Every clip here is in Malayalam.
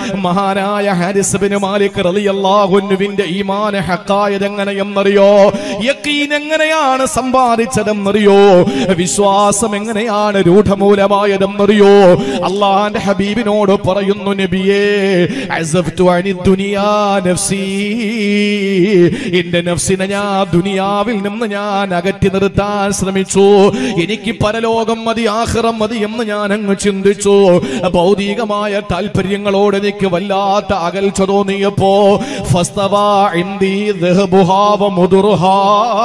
മഹാനായ ഹാരിസ് ബിൻ മാലിക് റളിയല്ലാഹുവിന്റെ ഈമാൻ ഹക്കായത് എങ്ങനെയെന്നറിയോ യക്കീൻ എങ്ങനെയാണ് സമ്പാദിച്ചതെന്നറിയോ വിശ്വാസം എങ്ങനെയാണ് രൂഢമൂലമായതെന്നറിയോ അള്ളാന്റെ ഹബീബിനോട് പറയുന്നു നബിയേ അസഫ്തു അനി ദുനിയാ നഫ്സി എന്റെ നഫ്സിനെ ഞാൻ ദുനിയാവിൽ നിന്ന് ഞാൻ അകറ്റി നിർത്താൻ ശ്രമിച്ചു എനിക്ക് പരലോകം മതി ആഹ്റം മതി എന്ന് ഞാൻ അങ്ങ് ചിന്തിച്ചു ഭൗതികമായ താല്പര്യങ്ങളോട് എനിക്ക് വല്ലാത്ത അകൽച്ച തോന്നിയപ്പോ ഫസ്തവാ ഇന്ദി ദഹബുഹാ വമുദുറുഹാ.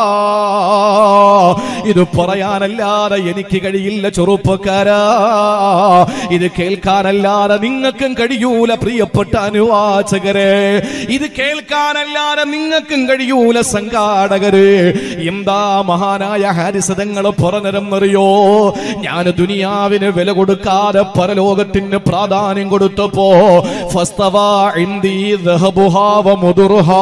ഇത് പറയാനല്ലാതെ എനിക്ക് കഴിയില്ല ചെറുപ്പക്കാരാ ഇത് കേൾക്കാനല്ലാതെ നിങ്ങൾക്കും കഴിയൂല പ്രിയപ്പെട്ട അനുവാചകരെ ഇത് കേൾക്കാനല്ലാതെ നിങ്ങൾക്കും കഴിയൂല സംഘാടകര് എന്താ മഹാനായ ഹാരിസതങ്ങൾ പറഞ്ഞതെന്നറിയോ ഞാൻ ദുനിയാവിന് വില കൊടുക്കാതെ പരലോകത്തിന് പ്രാധാന്യം കൊടുത്തപ്പോ ഫസ്തവാ ഇന്ദി ദഹബുഹാ വമുദുറുഹാ.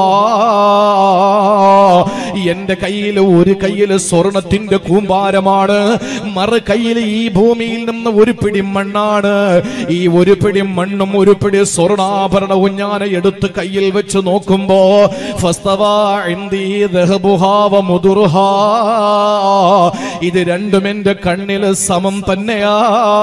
എന്റെ കയ്യിൽ ഒരു കയ്യിൽ സ്വർണത്തിന്റെ കൂമ്പാരമാണ് മറു കയ്യിൽ ഈ ഭൂമിയിൽ നിന്ന് ഒരു പിടി മണ്ണാണ് ഈ ഒരു പിടി മണ്ണും ഒരു പിടി സ്വർണാഭരണവും ഞാൻ എടുത്ത് കയ്യിൽ വെച്ച് നോക്കുമ്പോ ഫസ്തവാ ഇന്ദി ദഹബുഹാ വമുദുറുഹാ. ഇത് രണ്ടും എന്റെ കണ്ണിൽ സമം തന്നെയാ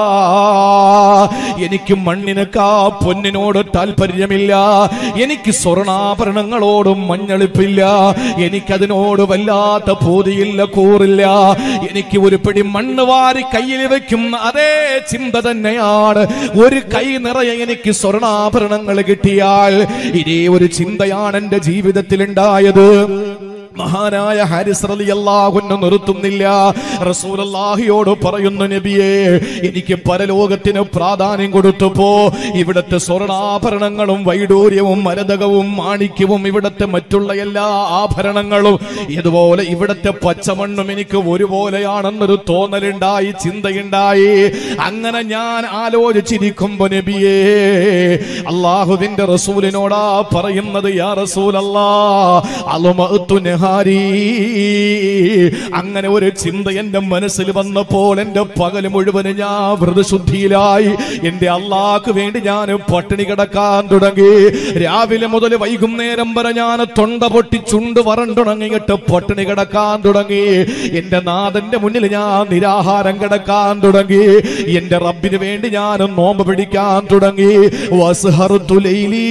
എനിക്ക് മണ്ണിനൊക്കെ പൊന്നിനോട് താല്പര്യമില്ല എനിക്ക് സ്വർണാഭരണങ്ങളോടും മഞ്ഞളിപ്പില്ല എനിക്കതിനോട് വല്ലാത്ത പൂതിയില്ല കൂറില്ല എനിക്ക് ഒരു പിടി മണ്ണ് വാരി കയ്യിൽ വെക്കും അതേ ചിന്ത തന്നെയാണ് ഒരു കൈ നിറയെ എനിക്ക് സ്വർണാഭരണങ്ങൾ കിട്ടിയാൽ ഇതേ ഒരു ചിന്തയാണ് എന്റെ ജീവിതത്തിൽ ഉണ്ടായത് മഹാനായ ഹാരിസ് റളിയല്ലാഹുവിനെ നിർത്തുന്നില്ല റസൂലുള്ളാഹിയോട് പറയുന്നു നബിയേ എനിക്ക് പരലോകത്തിന് പ്രാധാന്യം കൊടുത്തപ്പോ ഇവിടത്തെ സ്വർണാഭരണങ്ങളും വൈഡൂര്യവും മരതകവും മാണിക്യവും ഇവിടത്തെ മറ്റുള്ള എല്ലാ ആഭരണങ്ങളും ഇതുപോലെ ഇവിടത്തെ പച്ചമണ്ണും എനിക്ക് ഒരുപോലെയാണെന്നൊരു തോന്നലുണ്ടായി ചിന്തയുണ്ടായി അങ്ങനെ ഞാൻ ആലോചിച്ചിരിക്കുമ്പോ നബിയേ അള്ളാഹുവിന്റെ റസൂലിനോടാ പറയുന്നത് യാ റസൂലല്ലാ അലുമഅ്തു നഹാരി അങ്ങനെ ഒരു ചിന്ത എന്റെ മനസ്സിൽ വന്നപ്പോൾ എന്റെ പകൽ മുഴുവൻ ഞാൻ വ്രതശുദ്ധിയിലായി എന്റെ അള്ളാഹ്ക്ക് വേണ്ടി ഞാൻ പട്ടിണി കിടക്കാൻ തുടങ്ങി രാവിലെ മുതൽ വൈകുന്നേരം വരെ ഞാൻ തൊണ്ട പൊട്ടി ചുണ്ട് വരണ്ടുണങ്ങിയിട്ട് പട്ടിണി കിടക്കാൻ തുടങ്ങി എന്റെ നാഥന്റെ മുന്നിൽ ഞാൻ നിരാഹാരം കിടക്കാൻ തുടങ്ങി എന്റെ റബ്ബിന് വേണ്ടി ഞാൻ നോമ്പ് പിടിക്കാൻ തുടങ്ങി വസ്ഹറുത്തു ലൈലീ.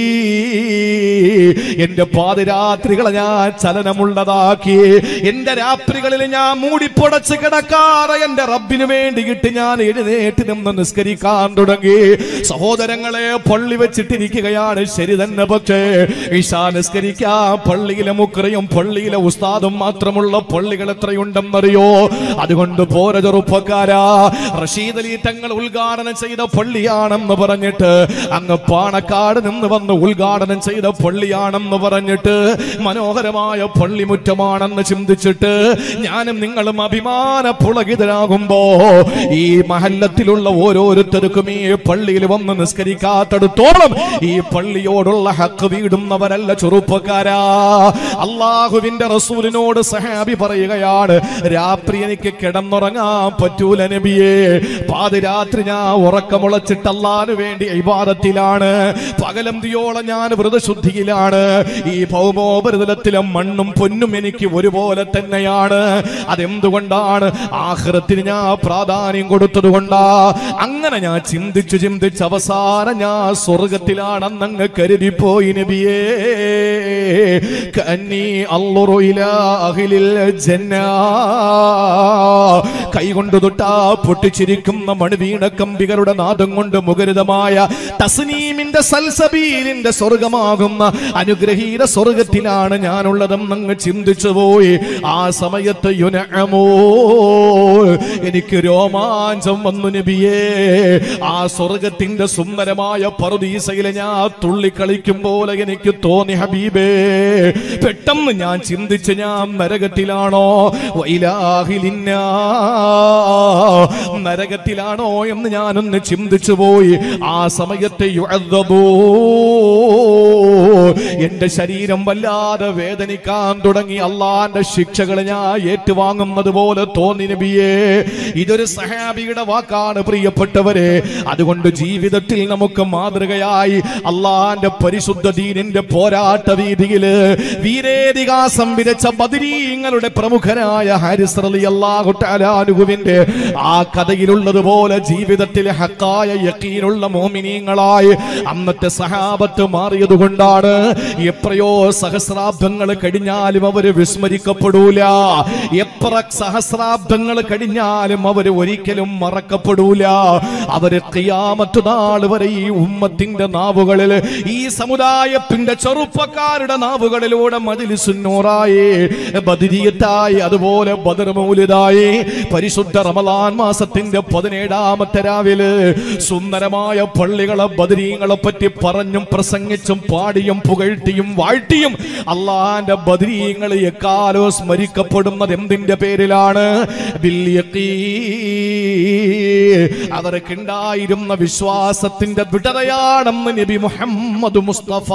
എന്റെ പാതിരാത്രികളെ ഞാൻ ചലനമുള്ളതാക്കി എന്റെ രാത്രികളിൽ ഞാൻ മൂടിപ്പൊടച്ച് കിടക്കാതെ എന്റെ റബ്ബിന് വേണ്ടിയിട്ട് ഞാൻ എഴുന്നേറ്റ് നിന്ന് നിസ്കരിക്കാൻ തുടങ്ങി സഹോദരങ്ങളെ പള്ളി വെച്ചിട്ടിരിക്കുകയാണ് ശരി തന്നെ പക്ഷേ ഈശാ നിസ്കരിക്കാൻ പള്ളിയിലെ മുക്രയും പള്ളിയിലെ ഉസ്താദും മാത്രമുള്ള പള്ളികൾ എത്രയുണ്ടെന്നറിയോ അതുകൊണ്ട് പോര ചെറുപ്പക്കാരാ റഷീദ് അലി തങ്ങൾ ഉദ്ഘാടനം ചെയ്ത പള്ളിയാണെന്ന് പറഞ്ഞിട്ട് അങ്ങ് പാണക്കാട് നിന്ന് വന്ന് ഉദ്ഘാടനം ചെയ്ത പള്ളിയാണെന്ന് പറഞ്ഞിട്ട് മനോഹരമായ പള്ളിമുറ്റമാണെന്ന് ചിന്തിച്ചിട്ട് ഞാനും നിങ്ങളും അഭിമാന പുളകിതരാകുമ്പോ ഈ മഹല്ലത്തിലുള്ള ഓരോരുത്തർക്കും ഈ പള്ളിയിൽ വന്ന് നിസ്കരിക്കാത്തടത്തോളം ഈ പള്ളിയോടുള്ള ഹക്ക് വീടുന്നവരല്ല ചെറുപ്പക്കാരാ അള്ളാഹുവിന്റെ റസൂലിനോട് സഹാബി പറയുകയാണ് രാത്രി എനിക്ക് കിടന്നുറങ്ങാൻ പറ്റൂല നബിയേ പാതിരാത്രി ഞാൻ ഉറക്കമുളച്ചിട്ടല്ലാന് വേണ്ടി ഇബാദത്തിലാണ് പകലന്തിയോളം ഞാൻ വ്രതശുദ്ധിയിലാണ് ഈ ഭൗമോപരിതലത്തിലെ മണ്ണും പൊന്നും എനിക്ക് ഒരുപോലെ തന്നെയാണ് അതെന്തുകൊണ്ടാണ് ആഹ്റത്തിന് ഞാൻ പ്രാധാന്യം കൊടുത്തത് കൊണ്ടാ അങ്ങനെ ഞാൻ ചിന്തിച്ചു ചിന്തിച്ച് അവസാനം ഞാൻ സ്വർഗത്തിലാണെന്നങ്ങ് കരുതിപ്പോയി നബിയേ കന്നി അല്ലുറു ഇലാ അഖിലിൽ ജന്നാ കൈകൊണ്ട് തൊട്ടാ പൊട്ടിച്ചിരിക്കുന്ന മണിവീണ കമ്പികളുടെ നാദം കൊണ്ട് മുഖരിതമായ തസ്നീമിന്റെ സൽസബീലിന്റെ സ്വർഗമാകുന്ന അനുഗ്രഹീത സ്വർഗത്തിലാണ് ഞാനുള്ളതെന്ന് അങ്ങ് ചിന്തിച്ചു പോയി ആ സമയത്ത് യുനമോ എനിക്ക് രോമാഞ്ചം വന്നു നബിയേ ആ സ്വർഗത്തിന്റെ സുന്ദരമായ പറുദീസയിലെ ഞാൻ തുള്ളിക്കളിക്കും പോലെ എനിക്ക് തോന്നി ഹബീബേ പെട്ടെന്ന് ഞാൻ ചിന്തിച്ച് ഞാൻ നരകത്തിലാണോ വൈലാഹിലിന്ന നരകത്തിലാണോ എന്ന് ഞാനൊന്ന് ചിന്തിച്ചു പോയി ആ സമയത്ത് യുഅദ്ദബൂ എന്റെ ശരീരം വല്ലാതെ വേദനിക്കാൻ തുടങ്ങി അള്ളാന്റെ ശിക്ഷകൾ ഞാൻ ഏറ്റുവാങ്ങുന്നത് പോലെ തോന്നി നബിയേ ഇതൊരു സഹാബിയുടെ വാക്കാണ് പ്രിയപ്പെട്ടവരെ അതുകൊണ്ട് ജീവിതത്തിൽ നമുക്ക് മാതൃകയായി അള്ളാന്റെ പരിശുദ്ധ ദീനിന്റെ പോരാട്ട വീതിയില് വീരേതിഹാസം വിരച്ച ബദരീങ്ങളുടെ പ്രമുഖനായ ഹാരിസ് റളിയല്ലാഹു തആല അൻഹുവിന്റെ ആ കഥയിലുള്ളതുപോലെ ജീവിതത്തിൽ ഹക്കായ യക്കീനുള്ള മോമിനീങ്ങളായി അന്നത്തെ സഹാബത്ത് മാറിയത് കൊണ്ടാണ് എത്രയോ സഹസ്രാബ്ദങ്ങൾ കഴിഞ്ഞാലും അവര് വിസ്മരിക്കപ്പെടൂല എത്ര സഹസ്രാബ്ദങ്ങൾ കഴിഞ്ഞാലും അവര് ഒരിക്കലും മറക്കപ്പെടൂല അവര് ഖിയാമത്ത് നാൾ വരെ ഈ ഉമ്മത്തിന്റെ നാവുകളിൽ ഈ സമുദായത്തിന്റെ ചെറുപ്പക്കാരുടെ നാവുകളിലൂടെ മജിലിസുന്നൂറായി ബദിരിയത്തായി അതുപോലെ ബദർ മൗലിദായി പരിശുദ്ധ റമദാൻ മാസത്തിന്റെ പതിനേഴാമത്തെ രാവിലെ സുന്ദരമായ പള്ളികളെ ബദരീങ്ങളെ പറ്റി പറഞ്ഞും പ്രസംഗിച്ചും പാടിയും പുകഴ്ത്തിയും വാഴ്ത്തിയും അള്ളാന്റെ ബദരീങ്ങൾ എക്കാലോ സ്മരിക്കപ്പെടുന്നത് എന്തിന്റെ പേരിലാണ് ബിൽ യഖീൻ. അവർക്കുണ്ടായിരുന്ന വിശ്വാസത്തിന്റെ വിടതയാണെന്ന് നബി മുഹമ്മദ് മുസ്തഫ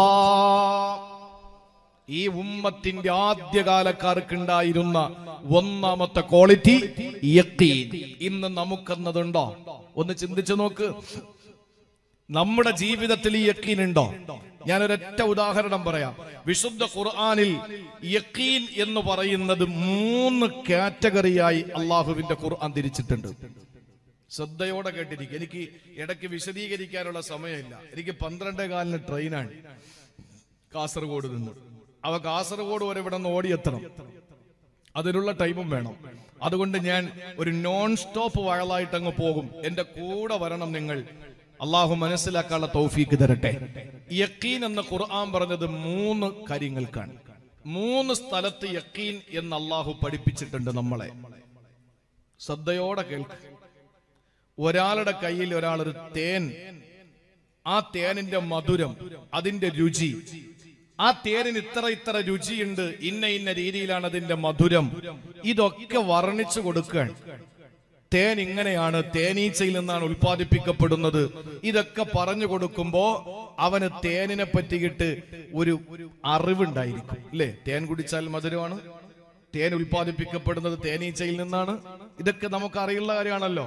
ഈ ഉമ്മത്തിന്റെ ആദ്യകാലക്കാർക്കുണ്ടായിരുന്ന ഒന്നാമത്തെ ക്വാളിറ്റി യക്കീൻ ഇന്ന് നമുക്കെന്നതുണ്ടോ ഒന്ന് ചിന്തിച്ചു നോക്ക് നമ്മുടെ ജീവിതത്തിൽ ഈ യക്കീൻ ഉണ്ടോ ഞാൻ ഒരൊറ്റ ഉദാഹരണം പറയാം വിശുദ്ധ ഖുർആനിൽ യക്കീൻ എന്ന് പറയുന്നത് മൂന്ന് കാറ്റഗറിയായി അള്ളാഹുവിന്റെ ഖുർആൻ തിരിച്ചിട്ടുണ്ട് ശ്രദ്ധയോടെ കേട്ടിരിക്കും എനിക്ക് ഇടയ്ക്ക് വിശദീകരിക്കാനുള്ള സമയമില്ല എനിക്ക് പന്ത്രണ്ടേ കാലിന് ട്രെയിനാണ് കാസർഗോഡ് നിന്ന് അവ കാസർഗോഡ് വരെ ഇവിടെ നിന്ന് ഓടിയെത്തണം അതിനുള്ള ടൈമും വേണം അതുകൊണ്ട് ഞാൻ ഒരു നോൺ സ്റ്റോപ്പ് വഴലായിട്ട് അങ്ങ് പോകും എന്റെ കൂടെ വരണം നിങ്ങൾ അള്ളാഹു മനസ്സിലാക്കാനുള്ള തൗഫീക്ക് തരട്ടെ യക്കീൻ എന്ന ഖുർആൻ പറഞ്ഞത് മൂന്ന് കാര്യങ്ങൾക്കാണ് മൂന്ന് സ്ഥലത്ത് യക്കീൻ എന്ന് അള്ളാഹു പഠിപ്പിച്ചിട്ടുണ്ട് നമ്മളെ ശ്രദ്ധയോടെ കേൾക്ക് ഒരാളുടെ കയ്യിൽ ഒരാളൊരു തേൻ ആ തേനിന്റെ മധുരം അതിന്റെ രുചി ആ തേനിന് ഇത്ര ഇത്ര രുചിയുണ്ട് ഇന്ന ഇന്ന രീതിയിലാണ് അതിന്റെ മധുരം ഇതൊക്കെ വർണ്ണിച്ചു കൊടുക്കാൻ തേൻ ഇങ്ങനെയാണ് തേനീച്ചയിൽ നിന്നാണ് ഉൽപ്പാദിപ്പിക്കപ്പെടുന്നത് ഇതൊക്കെ പറഞ്ഞു കൊടുക്കുമ്പോ അവന് തേനിനെ പറ്റിയിട്ട് ഒരു അറിവുണ്ടായിരിക്കും അല്ലേ തേൻ കുടിച്ചാൽ മധുരമാണ് തേൻ ഉൽപ്പാദിപ്പിക്കപ്പെടുന്നത് തേനീച്ചയിൽ നിന്നാണ് ഇതൊക്കെ നമുക്ക് അറിയുള്ള കാര്യമാണല്ലോ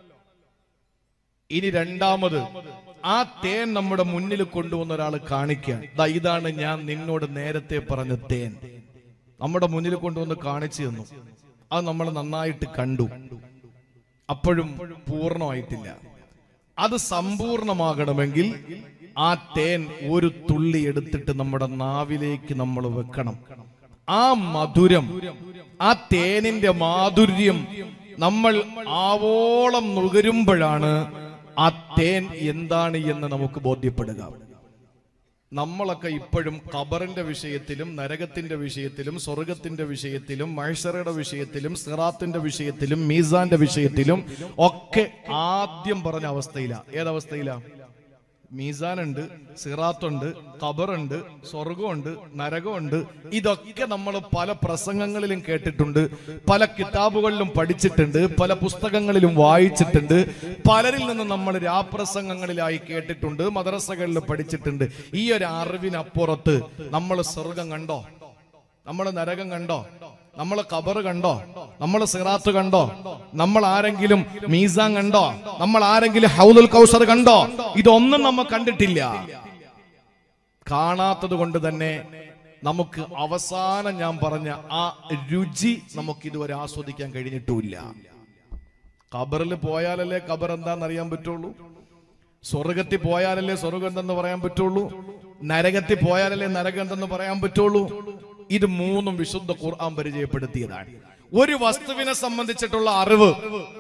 ഇനി രണ്ടാമത് ആ തേൻ നമ്മുടെ മുന്നിൽ കൊണ്ടുവന്ന ഒരാൾ കാണിക്കുക ദാ ഇതാണ് ഞാൻ നിന്നോട് നേരത്തെ പറഞ്ഞ തേൻ നമ്മുടെ മുന്നിൽ കൊണ്ടുവന്ന് കാണിച്ചു തന്നു അത് നമ്മൾ നന്നായിട്ട് കണ്ടു അപ്പോഴും പൂർണ്ണമായിട്ടില്ല അത് സമ്പൂർണമാകണമെങ്കിൽ ആ തേൻ ഒരു തുള്ളി എടുത്തിട്ട് നമ്മുടെ നാവിലേക്ക് നമ്മൾ വെക്കണം ആ മധുരം ആ തേനിന്റെ മാധുര്യം നമ്മൾ ആവോളം നുകരുമ്പോഴാണ് ആ തേൻ എന്താണ് എന്ന് നമുക്ക് ബോധ്യപ്പെടുക നമ്മളൊക്കെ ഇപ്പോഴും ഖബറിന്റെ വിഷയത്തിലും നരകത്തിന്റെ വിഷയത്തിലും സ്വർഗത്തിന്റെ വിഷയത്തിലും മൈഷറയുടെ വിഷയത്തിലും സിറാത്തിന്റെ വിഷയത്തിലും മീസാന്റെ വിഷയത്തിലും ഒക്കെ ആദ്യം പറഞ്ഞ അവസ്ഥയിലാ ഏതവസ്ഥയിലാ മീസാനുണ്ട് സിറാത്തുണ്ട് ഖബറുണ്ട് സ്വർഗമുണ്ട് നരകമുണ്ട് ഇതൊക്കെ നമ്മൾ പല പ്രസംഗങ്ങളിലും കേട്ടിട്ടുണ്ട് പല കിതാബുകളിലും പഠിച്ചിട്ടുണ്ട് പല പുസ്തകങ്ങളിലും വായിച്ചിട്ടുണ്ട് പലരിൽ നിന്ന് നമ്മൾ രാപ്രസംഗങ്ങളിലായി കേട്ടിട്ടുണ്ട് മദ്രസകളിൽ പഠിച്ചിട്ടുണ്ട് ഈ ഒരു അറിവിനപ്പുറത്ത് നമ്മൾ സ്വർഗം കണ്ടോ നമ്മൾ നരകം കണ്ടോ നമ്മൾ ഖബർ കണ്ടോ നമ്മൾ സിറാത്ത് കണ്ടോ നമ്മൾ ആരെങ്കിലും മീസാൻ കണ്ടോ നമ്മൾ ആരെങ്കിലും ഹൗദുൽ കൗസർ കണ്ടോ ഇതൊന്നും നമ്മൾ കണ്ടിട്ടില്ല കാണാത്തത് കൊണ്ട് തന്നെ നമുക്ക് അവസാനം ഞാൻ പറഞ്ഞ ആ രുചി നമുക്ക് ഇതുവരെ ആസ്വദിക്കാൻ കഴിഞ്ഞിട്ടുമില്ല ഖബറിൽ പോയാലല്ലേ ഖബർ എന്താന്ന് അറിയാൻ പറ്റുള്ളൂ സ്വർഗത്തിൽ പോയാലല്ലേ സ്വർഗം എന്തെന്ന് പറയാൻ പറ്റുള്ളൂ നരകത്തിൽ പോയാലല്ലേ നരകം എന്തെന്ന് പറയാൻ പറ്റുള്ളൂ ഇത് മൂന്നും വിശുദ്ധ ഖുർആൻ പരിചയപ്പെടുത്തിയതാണ് ഒരു വസ്തുവിനെ സംബന്ധിച്ചിട്ടുള്ള അറിവ്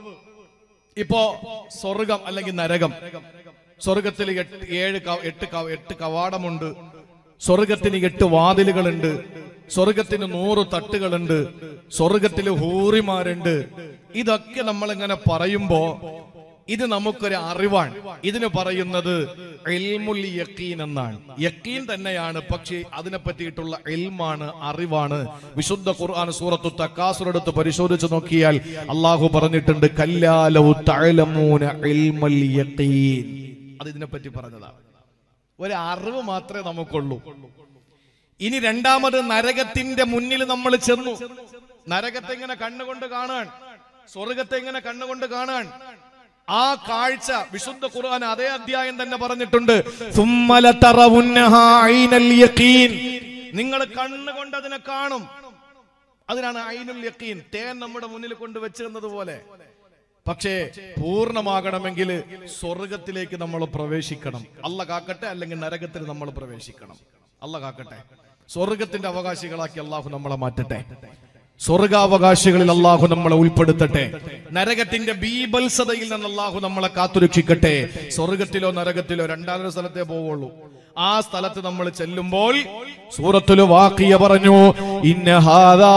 ഇപ്പോ സ്വർഗം അല്ലെങ്കിൽ നരകം സ്വർഗത്തിൽ എട്ട് ഏഴ് ക- എട്ട് ക- എട്ട് കവാടമുണ്ട് സ്വർഗത്തിന് എട്ട് വാതിലുകളുണ്ട് സ്വർഗത്തിന് നൂറ് തട്ടുകളുണ്ട് സ്വർഗത്തിൽ ഹൂറിമാരുണ്ട് ഇതൊക്കെ നമ്മൾ ഇങ്ങനെ പറയുമ്പോ ഇത് നമുക്കൊരു അറിവാണ് ഇതിന് പറയുന്നത് ഇൽമുൽ യക്കീൻ എന്നാണ് യക്കീൻ തന്നെയാണ് പക്ഷേ അതിനെ പറ്റിയിട്ടുള്ള ഇൽമാണ് അറിവാണ് വിശുദ്ധ ഖുർആൻ സൂറത്തു തക്കാസുറെടുത്ത് പരിശോധിച്ച് നോക്കിയാൽ അള്ളാഹു പറഞ്ഞിട്ടുണ്ട് കല്ലാലൗ തഅലമൂന ഇൽമൽ യക്കീൻ അത് ഇതിനെ പറ്റി പറഞ്ഞതാണ് ഒരു അറിവ് മാത്രമേ നമുക്കുള്ളൂ ഇനി രണ്ടാമത് നരകത്തിന്റെ മുന്നിൽ നമ്മൾ ചെന്നു നരകത്തെ ഇങ്ങനെ കണ്ണുകൊണ്ട് കാണാൻ സ്വർഗത്തെ ഇങ്ങനെ കണ്ണുകൊണ്ട് കാണാൻ ആ കാഴ്ച വിശുദ്ധ ഖുർആൻ അതേ അധ്യായം തന്നെ പറഞ്ഞിട്ടുണ്ട് സുമ്മല തറവുന്നഹാ ഐനൽ യഖീൻ. നിങ്ങൾ കണ്ണുകൊണ്ട് അതിനെ കാണും അതിനാണ് ഐനുൽ യഖീൻ തേൻ നമ്മുടെ മുന്നിൽ കൊണ്ട് വെച്ചിരുന്നത് പോലെ പക്ഷേ പൂർണ്ണമാകണമെങ്കിൽ സ്വർഗത്തിലേക്ക് നമ്മൾ പ്രവേശിക്കണം അല്ല കാക്കട്ടെ അല്ലെങ്കിൽ നരകത്തിൽ നമ്മൾ പ്രവേശിക്കണം അല്ല കാക്കട്ടെ സ്വർഗത്തിന്റെ അവകാശികളാക്കി അള്ളാഹു നമ്മളെ മാറ്റട്ടെ സ്വർഗാവകാശികളിൽ അള്ളാഹു നമ്മളെ ഉൾപ്പെടുത്തട്ടെ നരകത്തിന്റെ ബീബത്സതയിൽ നിന്ന് അള്ളാഹു നമ്മളെ കാത്തുരക്ഷിക്കട്ടെ സ്വർഗത്തിലോ നരകത്തിലോ രണ്ടാമതൊരു സ്ഥലത്തേ പോവുള്ളൂ ആ സ്ഥലത്ത് നമ്മൾ ചെല്ലുമ്പോൾ സൂറത്തുൽ വാക്കിയ പറഞ്ഞു ഇന്നഹാദാ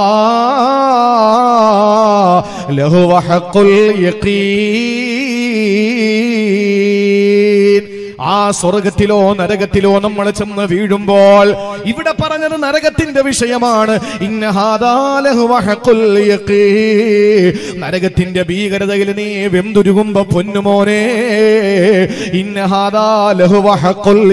ലഹുവ ഹഖുൽ യഖീൻ ആ സ്വർഗത്തിലോ നരകത്തിലോ നമ്മൾ ചെന്ന് വീഴുമ്പോൾ ഇവിടെ പറഞ്ഞത് നരകത്തിന്റെ വിഷയമാണ് ഇന്നഹാദാ ലഹുവ ഹഖുൽ യഖീൻ. നരകത്തിന്റെ ഭീകരതയിൽ നീ വെന്തുരുകുമ്പോ പൊന്നുമോനെ ഇന്നഹാദാ ലഹുവ ഹഖുൽ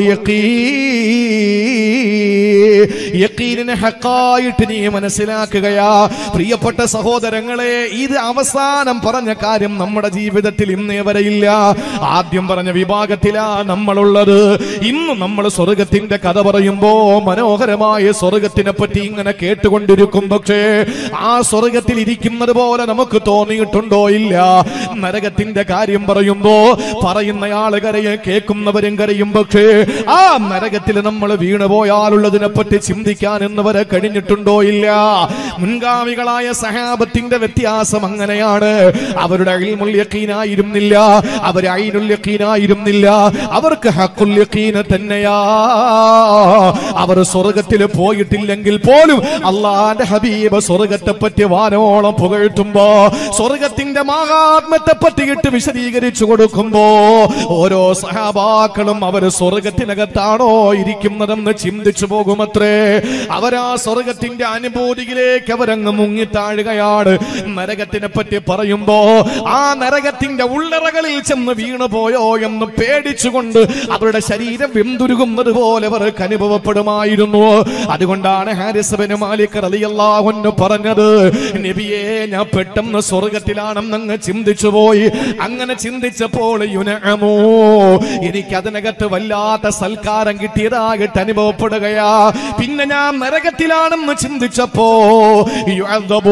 യഖീൻ. യഖീനിനെ ഹക്കായിട്ട് നീ മനസ്സിലാക്കുകയാ പ്രിയപ്പെട്ട സഹോദരങ്ങളെ ഇത് അവസാനം പറഞ്ഞ കാര്യം നമ്മുടെ ജീവിതത്തിൽ ഇന്നേ വരെയില്ല ആദ്യം പറഞ്ഞ വിഭാഗത്തിലാ നമ്മളുള്ളത് ഇന്ന് നമ്മൾ സ്വർഗത്തിന്റെ കഥ പറയുമ്പോ മനോഹരമായ സ്വർഗത്തിനെ പറ്റി ഇങ്ങനെ കേട്ടുകൊണ്ടിരിക്കും പക്ഷേ ആ സ്വർഗത്തിൽ ഇരിക്കുന്നത് പോലെ നമുക്ക് തോന്നിയിട്ടുണ്ടോ ഇല്ല നരകത്തിന്റെ കാര്യം പറയുമ്പോ പറയുന്നയാള് കരയെ കേൾക്കുന്നവരും കരയും പക്ഷേ ആ നരകത്തിൽ നമ്മൾ വീണുപോയാലുള്ളതിനെ പറ്റി ചിന്തിക്കാൻ എന്ന് വരെ കഴിഞ്ഞിട്ടുണ്ടോ ഇല്ല മുൻഗാമികളായ സഹാബത്തിന്റെ വ്യത്യാസം അങ്ങനെയാണ് അവരുടെ അയിൽമുൽ യഖീനായിരുന്നില്ല അവർ ഐനുൽ യഖീനായിരുന്നില്ല അവർക്ക് ഹക്കുൽ യഖീന തന്നെയാ അവർ സ്വർഗത്തിൽ പോയിട്ടില്ലെങ്കിൽ പോലും അള്ളാന്റെ ഹബീബ് സ്വർഗത്തെ പറ്റി വാനോളം പുകഴ്ത്തുമ്പോ സ്വർഗത്തിന്റെ മഹാത്മത്തെ പറ്റിയിട്ട് വിശദീകരിച്ചു കൊടുക്കുമ്പോ ഓരോ സഹാബാക്കളും അവർ സ്വർഗത്തിനകത്താണോ ഇരിക്കുന്നതെന്ന് ചിന്തിച്ചു പോകുമത്രേ അവരാ സ്വർഗത്തിന്റെ അനുഭൂതിയിലേക്ക് അവരങ്ങ് മുങ്ങിത്താഴുകയാണ് നരകത്തിനെ പറ്റി പറയുമ്പോ ആ നരകത്തിന്റെ ഉള്ളറകളിൽ ചെന്ന് വീണുപോയോ എന്ന് പേടിച്ചുകൊണ്ട് അവരുടെ ശരീരം വെന്തുരുകുന്നത് പോലെ അവർക്ക് അനുഭവപ്പെടുമായിരുന്നു അതുകൊണ്ടാണ് ഹാരിസബന് മാലിക് റളിയല്ലാഹു പറഞ്ഞത് നബിയെ ഞാൻ പെട്ടെന്ന് സ്വർഗത്തിലാണെന്ന് അങ്ങ് ചിന്തിച്ചു പോയി അങ്ങനെ ചിന്തിച്ചപ്പോൾ യുനഅമോ എനിക്ക് അതിനകത്ത് വല്ലാത്ത സൽക്കാരം കിട്ടിയതായിട്ട് അനുഭവപ്പെടുകയാ പിന്നെ ഞാൻ നരകത്തിലാണെന്ന് ചിന്തിച്ചപ്പോ യുഅദ്ദബൂ.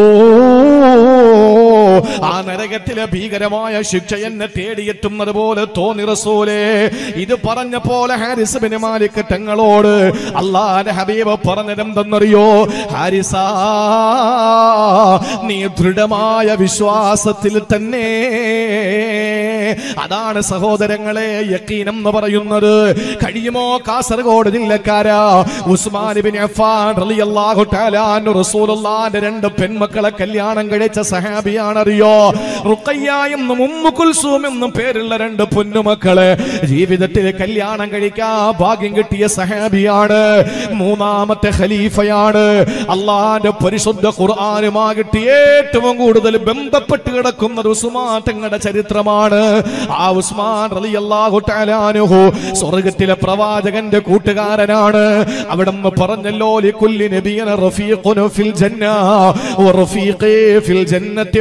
ആ നരകത്തിലെ ഭീകരമായ ശിക്ഷ എന്നെ തേടിയെത്തുന്നത് പോലെ തോന്നി റസൂലേ ഇത് പറഞ്ഞ പോലെ ഹാരിസ് ബിൻ മാലിക് തങ്ങളോട് അള്ളാന്റെ ഹബീബ് പറഞ്ഞതെന്തെന്നറിയോ ഹാരിസാ നീ ദൃഢമായ വിശ്വാസത്തിൽ തന്നെ അതാണ് സഹോദരങ്ങളെ യക്കീൻ എന്ന് പറയുന്നത് കഴിയുമോ കാസർഗോഡ് ജില്ലക്കാരാ ഉസ്മാൻ ബിൻ അഫ്ഫാൻ റളിയല്ലാഹു തആല അൻഹു റസൂലുള്ളാഹിന്റെ രണ്ട് പെൺമക്കളെ കല്യാണം കഴിച്ച സഹാബിയാണറിയോ റുഖയ്യ എന്നും ഉമ്മു കുൽസൂം എന്നും പേരുള്ള രണ്ട് പൊന്നുമക്കളെ ജീവിതത്തിൽ കല്യാണം കഴിക്കാൻ ഭാഗ്യം കിട്ടിയ സഹാബിയാണ് മൂന്നാമത്തെ ഖലീഫയാണ് അള്ളാന്റെ പരിശുദ്ധ ഖുർആനുമാകിട്ട് ഏറ്റവും കൂടുതൽ ബന്ധപ്പെട്ട് കിടക്കുന്നത് ഉസ്മാൻ തങ്ങളുടെ ചരിത്രമാണ് ആ ഉസ്മാൻ റളിയല്ലാഹു തആല അൻഹു സ്വർഗ്ഗത്തിലെ പ്രവാചകന്റെ കൂട്ടുകാരനാണ് അവിടെ പറഞ്ഞല്ലോ ലികുല്ലി നബിയന റഫീഖുൻ ഫിൽ ജന്ന വറഫീഖി ഫിൽ ജന്നത്തി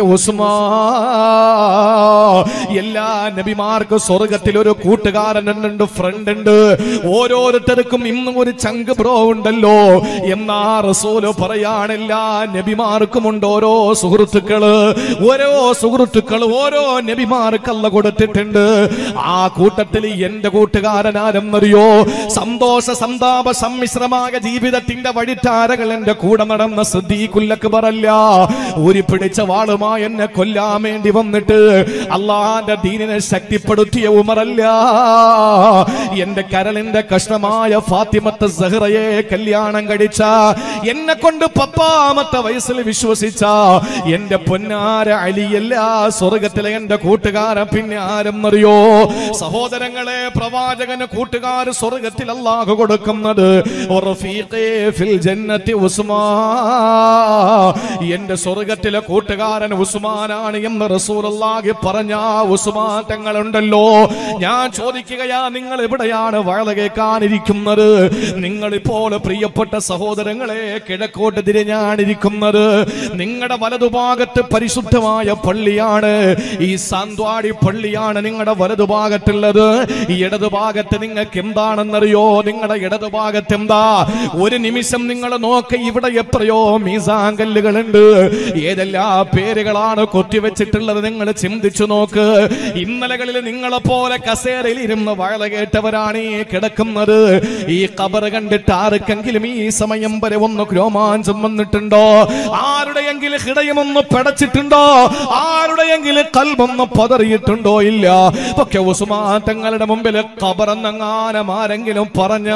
ഉസ്മാൻ എല്ലാ നബിമാർക്കും സ്വർഗത്തിൽ ഒരു കൂട്ടുകാരൻ ഉണ്ട് ഫ്രണ്ട് ഉണ്ട് ഓരോരുത്തർക്കും ഇന്നും ഒരു ചങ്ക് ബ്രോ ഉണ്ടല്ലോ എന്നാ റസൂല് പറയാണ് എല്ലാ നബിമാർക്കും ഉണ്ട് ഓരോ സുഹൃത്തുക്കള് ഓരോ സുഹൃത്തുക്കൾ ഓരോ നബിമാർക്കല്ല കൊടുത്തിട്ടുണ്ട് ആ കൂട്ടത്തിൽ എന്റെ കൂട്ടുകാരൻ ആരെന്നറിയോ സന്തോഷ സന്താപ സമ്മിശ്രമായ ജീവിതത്തിന്റെ വഴിത്താരകൾ എന്റെ കൂടെ നടന്ന സിദ്ദീഖുല്ലക്ക് പറല്ല ഊരി പിടിച്ച വാളുമായി എന്നെ കൊല്ലാൻ വേണ്ടി വന്നിട്ട് അള്ളാന്റെ ദീനിനെ ശക്തിപ്പെടുത്തിയ ഉമറല്ല എന്റെ കരളിന്റെ കഷ്ണമായ ഫാത്തിമത്തെ സഹറയെ കല്യാണം കഴിച്ച എന്നെ കൊണ്ട് പപ്പാമത്തെ വയസ്സിൽ വിശ്വസിച്ച എന്റെ പൊന്നാര അലിയല്ല സ്വർഗത്തിലെ എന്റെ കൂട്ടുകാരൻ പിന്നെ ആരെന്നറിയോ സഹോദരങ്ങളെ പ്രവാചകന് കൂട്ടുകാർ സ്വർഗത്തിൽ അല്ലാഹു കൊടുക്കുന്നത് വറഫീഖേ ഫിൽ ജന്നത്തി ഉസ്മാ എന്റെ സ്വർഗത്തിലെ കൂട്ടുകാരൻ ഉസ്മാനാണ് എന്ന് റസൂലുള്ളാഹി പറഞ്ഞു പറഞ്ഞ ഉസ്മാൻ തങ്ങളുണ്ടല്ലോ ഞാൻ ചോദിക്കുകയാ നിങ്ങൾ എവിടെയാണ് വഴ കേൾക്കാനിരിക്കുന്നത് നിങ്ങൾ ഇപ്പോൾ പ്രിയപ്പെട്ട സഹോദരങ്ങളെ കിഴക്കോട്ട് തിരിഞ്ഞാണിരിക്കുന്നത് നിങ്ങളുടെ വലതുഭാഗത്ത് പരിശുദ്ധമായ പള്ളിയാണ് ഈ സാന്ത്വാടി പള്ളിയാണ് നിങ്ങളുടെ വലതുഭാഗത്തുള്ളത് ഈ ഇടതുഭാഗത്ത് നിങ്ങൾക്ക് എന്താണെന്നറിയോ നിങ്ങളുടെ ഇടതുഭാഗത്ത് എന്താ ഒരു നിമിഷം നിങ്ങൾ നോക്ക് ഇവിടെ എത്രയോ മീസാങ്കല്ലുകളുണ്ട് ഏതെല്ലാം പേരുകളാണ് കൊത്തിവെച്ചിട്ടുള്ളത് നിങ്ങൾ ചിന്തിച്ചു നോക്ക് ഇന്നലകളിൽ നിങ്ങളെ പോലെ കസേരയിൽ ഇരുന്ന് വഴ കേട്ടവരാണ് ഈ കിടക്കുന്നത് ഈ കബർ കണ്ടിട്ട് ആർക്കെങ്കിലും ഈ സമയം വരെ ഒന്ന് രോമാഞ്ചം വന്നിട്ടുണ്ടോ ആരുടെയെങ്കിലും ഹൃദയമൊന്ന് പടച്ചിട്ടുണ്ടോ ആരുടെയെങ്കിലും കൽബൊന്ന് പതറിയിട്ടുണ്ടോ ഇല്ല പക്ഷെ ഉസ്മാൻ തങ്ങളുടെ മുമ്പിൽ ഖബറെന്നെങ്ങാനും ആരെങ്കിലും പറഞ്ഞ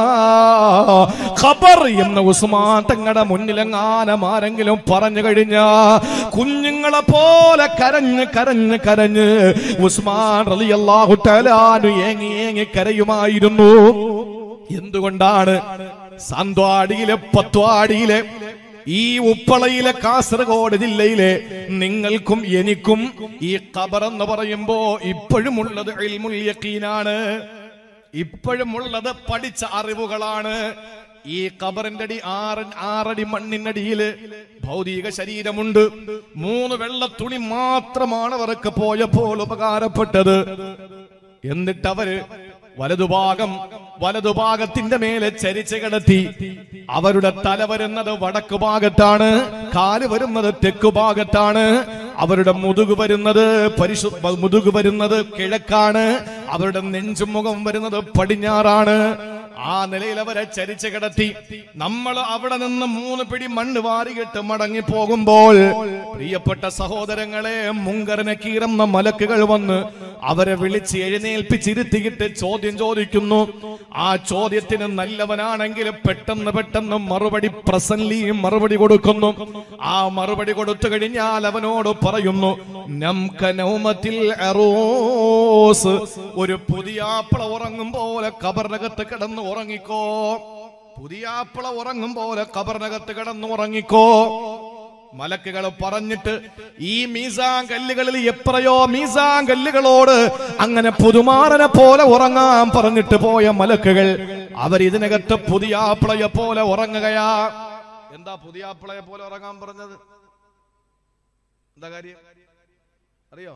ഖബർ എന്ന ഉസ്മാൻ തങ്ങളുടെ മുന്നിലെങ്ങാനും ആരെങ്കിലും പറഞ്ഞു കഴിഞ്ഞ കുഞ്ഞുങ്ങളെ പോലെ കരഞ്ഞ് കരഞ്ഞ് കരഞ്ഞ് ഉസ്മാൻ റളിയല്ലാഹു തആലാനു ഏങ്ങി ഏങ്ങി കരയുമായിരുന്നു എന്തുകൊണ്ടാണ് സാന്ത്വാടിയിലെ പത്വാടിയിലെ ഈ ഉപ്പളയിലെ കാസർഗോഡ് ജില്ലയിലെ നിങ്ങൾക്കും എനിക്കും ഈ ഖബർ എന്ന് പറയുമ്പോ ഇപ്പോഴും ഉള്ളത് ഇൽമുൽ യഖീനാണ് ഇപ്പോഴും ഉള്ളത് പഠിച്ച അറിവുകളാണ് ഈ ഖബറിന്റെ അടി ആറ് ആറടി മണ്ണിനടിയില് ഭൗതിക ശരീരമുണ്ട് മൂന്ന് വെള്ള തുണി മാത്രമാണ് അവർക്ക് പോയപ്പോൾ ഉപകാരപ്പെട്ടത് എന്നിട്ട് അവര് വലതുഭാഗം വലതുഭാഗത്തിന്റെ മേലെ ചരിച്ച് കിടത്തി അവരുടെ തല വരുന്നത് വടക്കു ഭാഗത്താണ് കാല് വരുന്നത് തെക്കു ഭാഗത്താണ് അവരുടെ മുതുക് വരുന്നത് പരിശു മുതുക് വരുന്നത് കിഴക്കാണ് അവരുടെ നെഞ്ചും മുഖം വരുന്നത് പടിഞ്ഞാറാണ് ആ നിലയിൽ അവരെ ചരിച്ച് കിടത്തി നമ്മൾ അവിടെ നിന്ന് മൂന്ന് പിടി മണ്ണ് വാരിയിട്ട് മടങ്ങി പോകുമ്പോൾ പ്രിയപ്പെട്ട സഹോദരങ്ങളെ മുങ്കരനെ കീറുന്ന മലക്കുകൾ വന്ന് അവരെ വിളിച്ച് എഴുന്നേൽപ്പിച്ചിരുത്തിയിട്ട് ചോദ്യം ചോദിക്കുന്നു ആ ചോദ്യത്തിന് നല്ലവനാണെങ്കിൽ പെട്ടെന്ന് പെട്ടെന്ന് മറുപടി പ്രസൻലിയും മറുപടി കൊടുക്കുന്നു ആ മറുപടി കൊടുത്തു കഴിഞ്ഞാൽ അവനോട് പറയുന്നു നമുക്ക് നൗമത്തിൽ അറോസ് ഒരു പുതിയാപ്പിള ഉറങ്ങും പോലെ കബറിനകത്ത് കിടന്ന് ഉറങ്ങിക്കോ പുതിയാപ്പിള ഉറങ്ങും പോലെ കബറിനകത്ത് കിടന്ന് ഉറങ്ങിക്കോ മലക്കുകൾ പറഞ്ഞിട്ട് ഈ മീസാൻ കല്ലുകളിൽ എത്രയോ മീസാൻ കല്ലുകളോട് അങ്ങനെ പുതുമാറനെ പോലെ ഉറങ്ങാൻ പറഞ്ഞിട്ട് പോയ മലക്കുകൾ അവരിതിനകത്ത് പുതിയാപ്പിളയെ പോലെ ഉറങ്ങുകയാ എന്താ പുതിയാപ്പിളയെ പോലെ ഉറങ്ങാൻ പറഞ്ഞത് എന്താ കാര്യം അറിയോ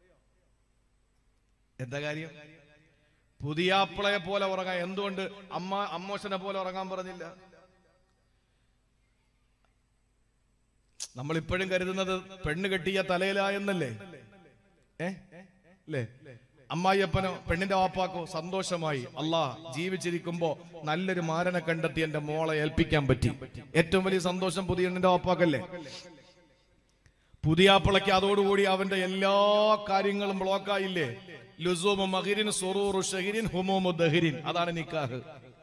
എന്താ കാര്യം പുതിയാപ്പിളയെ പോലെ ഉറങ്ങാൻ എന്തുകൊണ്ട് അമ്മ അമ്മോശനെ പോലെ ഉറങ്ങാൻ പറഞ്ഞില്ല നമ്മൾ ഇപ്പോഴും കരുതുന്നത് പെണ്ണ് കെട്ടിയ തലയിലായെന്നല്ലേ ഏ അല്ലേ അമ്മായിയപ്പനോ പെണ്ണിന്റെ വാപ്പാക്കോ സന്തോഷമായി അല്ലാ ജീവിച്ചിരിക്കുമ്പോ നല്ലൊരു മാരനെ കണ്ടെത്തി എന്റെ മോളെ ഏൽപ്പിക്കാൻ പറ്റി ഏറ്റവും വലിയ സന്തോഷം പുതിയ പെണ്ണിന്റെ വാപ്പാക്കല്ലേ പുതിയാപ്പിളയ്ക്ക് അതോടുകൂടി അവന്റെ എല്ലാ കാര്യങ്ങളും ബ്ലോക്കായില്ലേ ലുസൂമു മഹിരിൻ സുറൂറു ഷഹിരിൻ ഹുമൂമു ദഹിരിൻ അതാണ് നിക്കാഹ്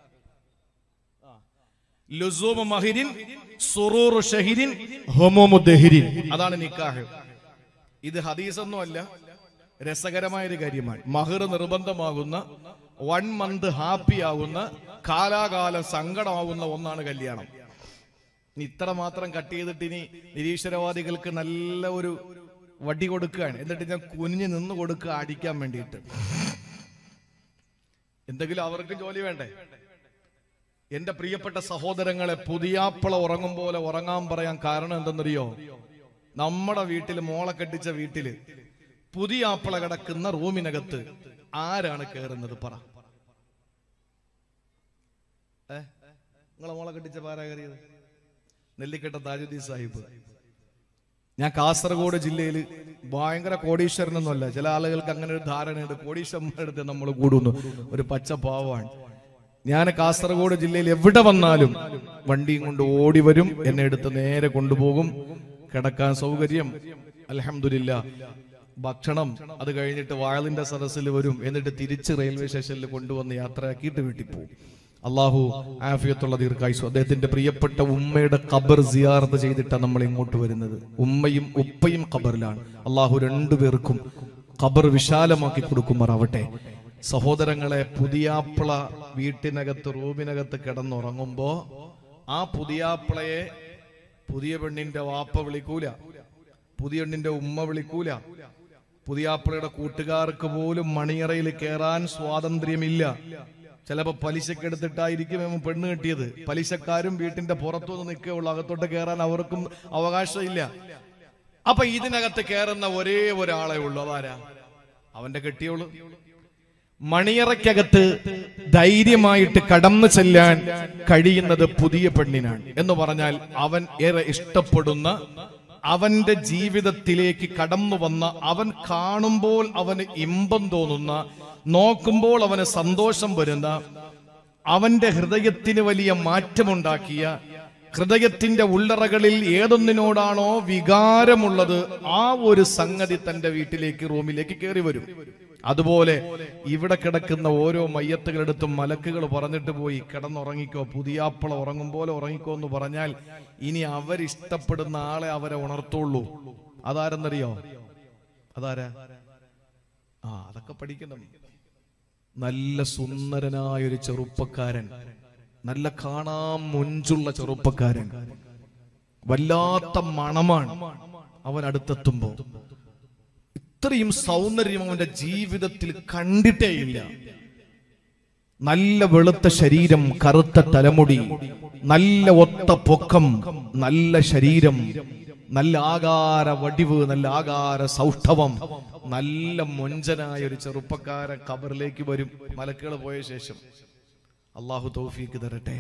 ലുസൂമു മഹിരിൻ സുറൂറു ഷഹിരിൻ ഹുമൂമു ദഹിരിൻ അതാണ് നിക്കാഹ് ഇത് ഹദീസൊന്നുമല്ല രസകരമായ ഒരു കാര്യമാണ് മഹർ നിർബന്ധമാകുന്ന വൺ മന്ത് ഹാപ്പി ആകുന്ന കാലാകാലം സങ്കടമാകുന്ന ഒന്നാണ് കല്യാണം ഇനി ഇത്ര മാത്രം കട്ട് ചെയ്തിട്ട് ഇനി നിരീശ്വരവാദികൾക്ക് നല്ല ഒരു വടി കൊടുക്കുകയാണ് എന്നിട്ട് ഞാൻ കുനിഞ്ഞ് നിന്ന് കൊടുക്കുക അടിക്കാൻ വേണ്ടിയിട്ട് എന്തെങ്കിലും അവർക്ക് ജോലി വേണ്ടേ എന്റെ പ്രിയപ്പെട്ട സഹോദരങ്ങളെ പുതിയാപ്പിള ഉറങ്ങും പോലെ ഉറങ്ങാൻ പറയാൻ കാരണം എന്തെന്നറിയോ നമ്മുടെ വീട്ടിൽ മോളെ കെട്ടിച്ച വീട്ടില് പുതിയ ആപ്പിള കിടക്കുന്ന റൂമിനകത്ത് ആരാണ് കയറുന്നത് പറ ഏ നിങ്ങളെ മോളെ കെട്ടിച്ച പാരാ കയറിയത് നെല്ലിക്കട്ട താജുദ്ദീൻ സാഹിബ് ഞാൻ കാസർഗോഡ് ജില്ലയിൽ ഭയങ്കര കോടീശ്വരനൊന്നുമല്ല ചില ആളുകൾക്ക് അങ്ങനെ ഒരു ധാരണയുണ്ട് കോടീശ്വരന്മാരുടെ അടുത്ത് നമ്മൾ കൂടുന്നു ഒരു പച്ച പാവാണ് ഞാൻ കാസർഗോഡ് ജില്ലയിൽ എവിടെ വന്നാലും വണ്ടിയും കൊണ്ട് ഓടി വരും എന്നെ എടുത്ത് നേരെ കൊണ്ടുപോകും കിടക്കാൻ സൗകര്യം അലഹമില്ല ഭക്ഷണം അത് കഴിഞ്ഞിട്ട് വാഴലിന്റെ സദസ്സിൽ വരും എന്നിട്ട് തിരിച്ച് റെയിൽവേ സ്റ്റേഷനിൽ കൊണ്ടുവന്ന് യാത്രയാക്കിയിട്ട് വീട്ടിൽ പോകും അള്ളാഹു ആഫിയത്തുള്ള ദീർഘായുസ് അദ്ദേഹത്തിന്റെ പ്രിയപ്പെട്ട ഉമ്മയുടെ ഖബർ സിയാർത്ത് ചെയ്തിട്ടാണ് നമ്മൾ ഇങ്ങോട്ട് വരുന്നത് ഉമ്മയും ഉപ്പയും ഖബറിലാണ് അള്ളാഹു രണ്ടുപേർക്കും ഖബർ വിശാലമാക്കി കൊടുക്കുമാറാവട്ടെ സഹോദരങ്ങളെ പുതിയാപ്പിള വീട്ടിനകത്ത് റൂമിനകത്ത് കിടന്നുറങ്ങുമ്പോ ആ പുതിയാപ്പിളയെ പുതിയ പെണ്ണിന്റെ വാപ്പ വിളിക്കൂല പുതിയ പെണ്ണിന്റെ ഉമ്മ വിളിക്കൂല പുതിയാപ്പിളയുടെ കൂട്ടുകാർക്ക് പോലും മണിയറയിൽ കയറാൻ സ്വാതന്ത്ര്യമില്ല ചിലപ്പോ പലിശക്ക് എടുത്തിട്ടായിരിക്കും ഇവൻ പെണ്ണ് കിട്ടിയത് പലിശക്കാരും വീട്ടിന്റെ പുറത്തുനിന്ന് നിൽക്കുകയുള്ളൂ അകത്തോട്ട് കയറാൻ അവർക്കും അവകാശമില്ല അപ്പൊ ഇതിനകത്ത് കയറുന്ന ഒരേ ഒരാളെ ഉള്ളൂ അതാരാ അവന്റെ കെട്ടിയോളൂ മണിയറയ്ക്കകത്ത് ധൈര്യമായിട്ട് കടന്നു ചെല്ലാൻ കഴിയുന്നത് പുതിയ പെണ്ണിനാണ് എന്ന് പറഞ്ഞാൽ അവൻ ഏറെ ഇഷ്ടപ്പെടുന്ന അവന്റെ ജീവിതത്തിലേക്ക് കടന്നു വന്ന അവൻ കാണുമ്പോൾ അവന് ഇമ്പം തോന്നുന്ന നോക്കുമ്പോൾ അവന് സന്തോഷം വരുന്ന അവന്റെ ഹൃദയത്തിന് വലിയ മാറ്റമുണ്ടാക്കിയ ഹൃദയത്തിന്റെ ഉള്ളറകളിൽ ഏതൊന്നിനോടാണോ വികാരമുള്ളത് ആ ഒരു സംഗതി തന്റെ വീട്ടിലേക്ക് റൂമിലേക്ക് കയറി വരും അതുപോലെ ഇവിടെ കിടക്കുന്ന ഓരോ മയ്യത്തുകളെടുത്തും മലക്കുകൾ പറഞ്ഞിട്ട് പോയി കിടന്നുറങ്ങിക്കോ പുതിയാപ്പള ഉറങ്ങും പോലെ ഉറങ്ങിക്കോ എന്ന് പറഞ്ഞാൽ ഇനി അവരിഷ്ടപ്പെടുന്ന ആളെ അവരെ ഉണർത്തുള്ളൂ അതാരെന്നറിയോ അതാരാ ആ അതൊക്കെ പഠിക്കണം നല്ല സുന്ദരനായ ഒരു ചെറുപ്പക്കാരൻ നല്ല കാണാൻ മുഞ്ചുള്ള ചെറുപ്പക്കാരൻ വല്ലാത്ത മണമാണ് അവൻ അടുത്തെത്തുമ്പോ ഇത്രയും സൗന്ദര്യം അവന്റെ ജീവിതത്തിൽ കണ്ടിട്ടേയില്ല നല്ല വെളുത്ത ശരീരം കറുത്ത തലമുടി നല്ല ഒത്ത പൊക്കം നല്ല ശരീരം നല്ല ആകാര വടിവ് നല്ല ആകാര സൗഷ്ഠവം നല്ല മൊഞ്ചനായ ഒരു ചെറുപ്പക്കാരൻ കബറിലേക്ക് വരും മലക്കുകൾ പോയ ശേഷം അള്ളാഹു തൗഫീക്ക് തരട്ടെ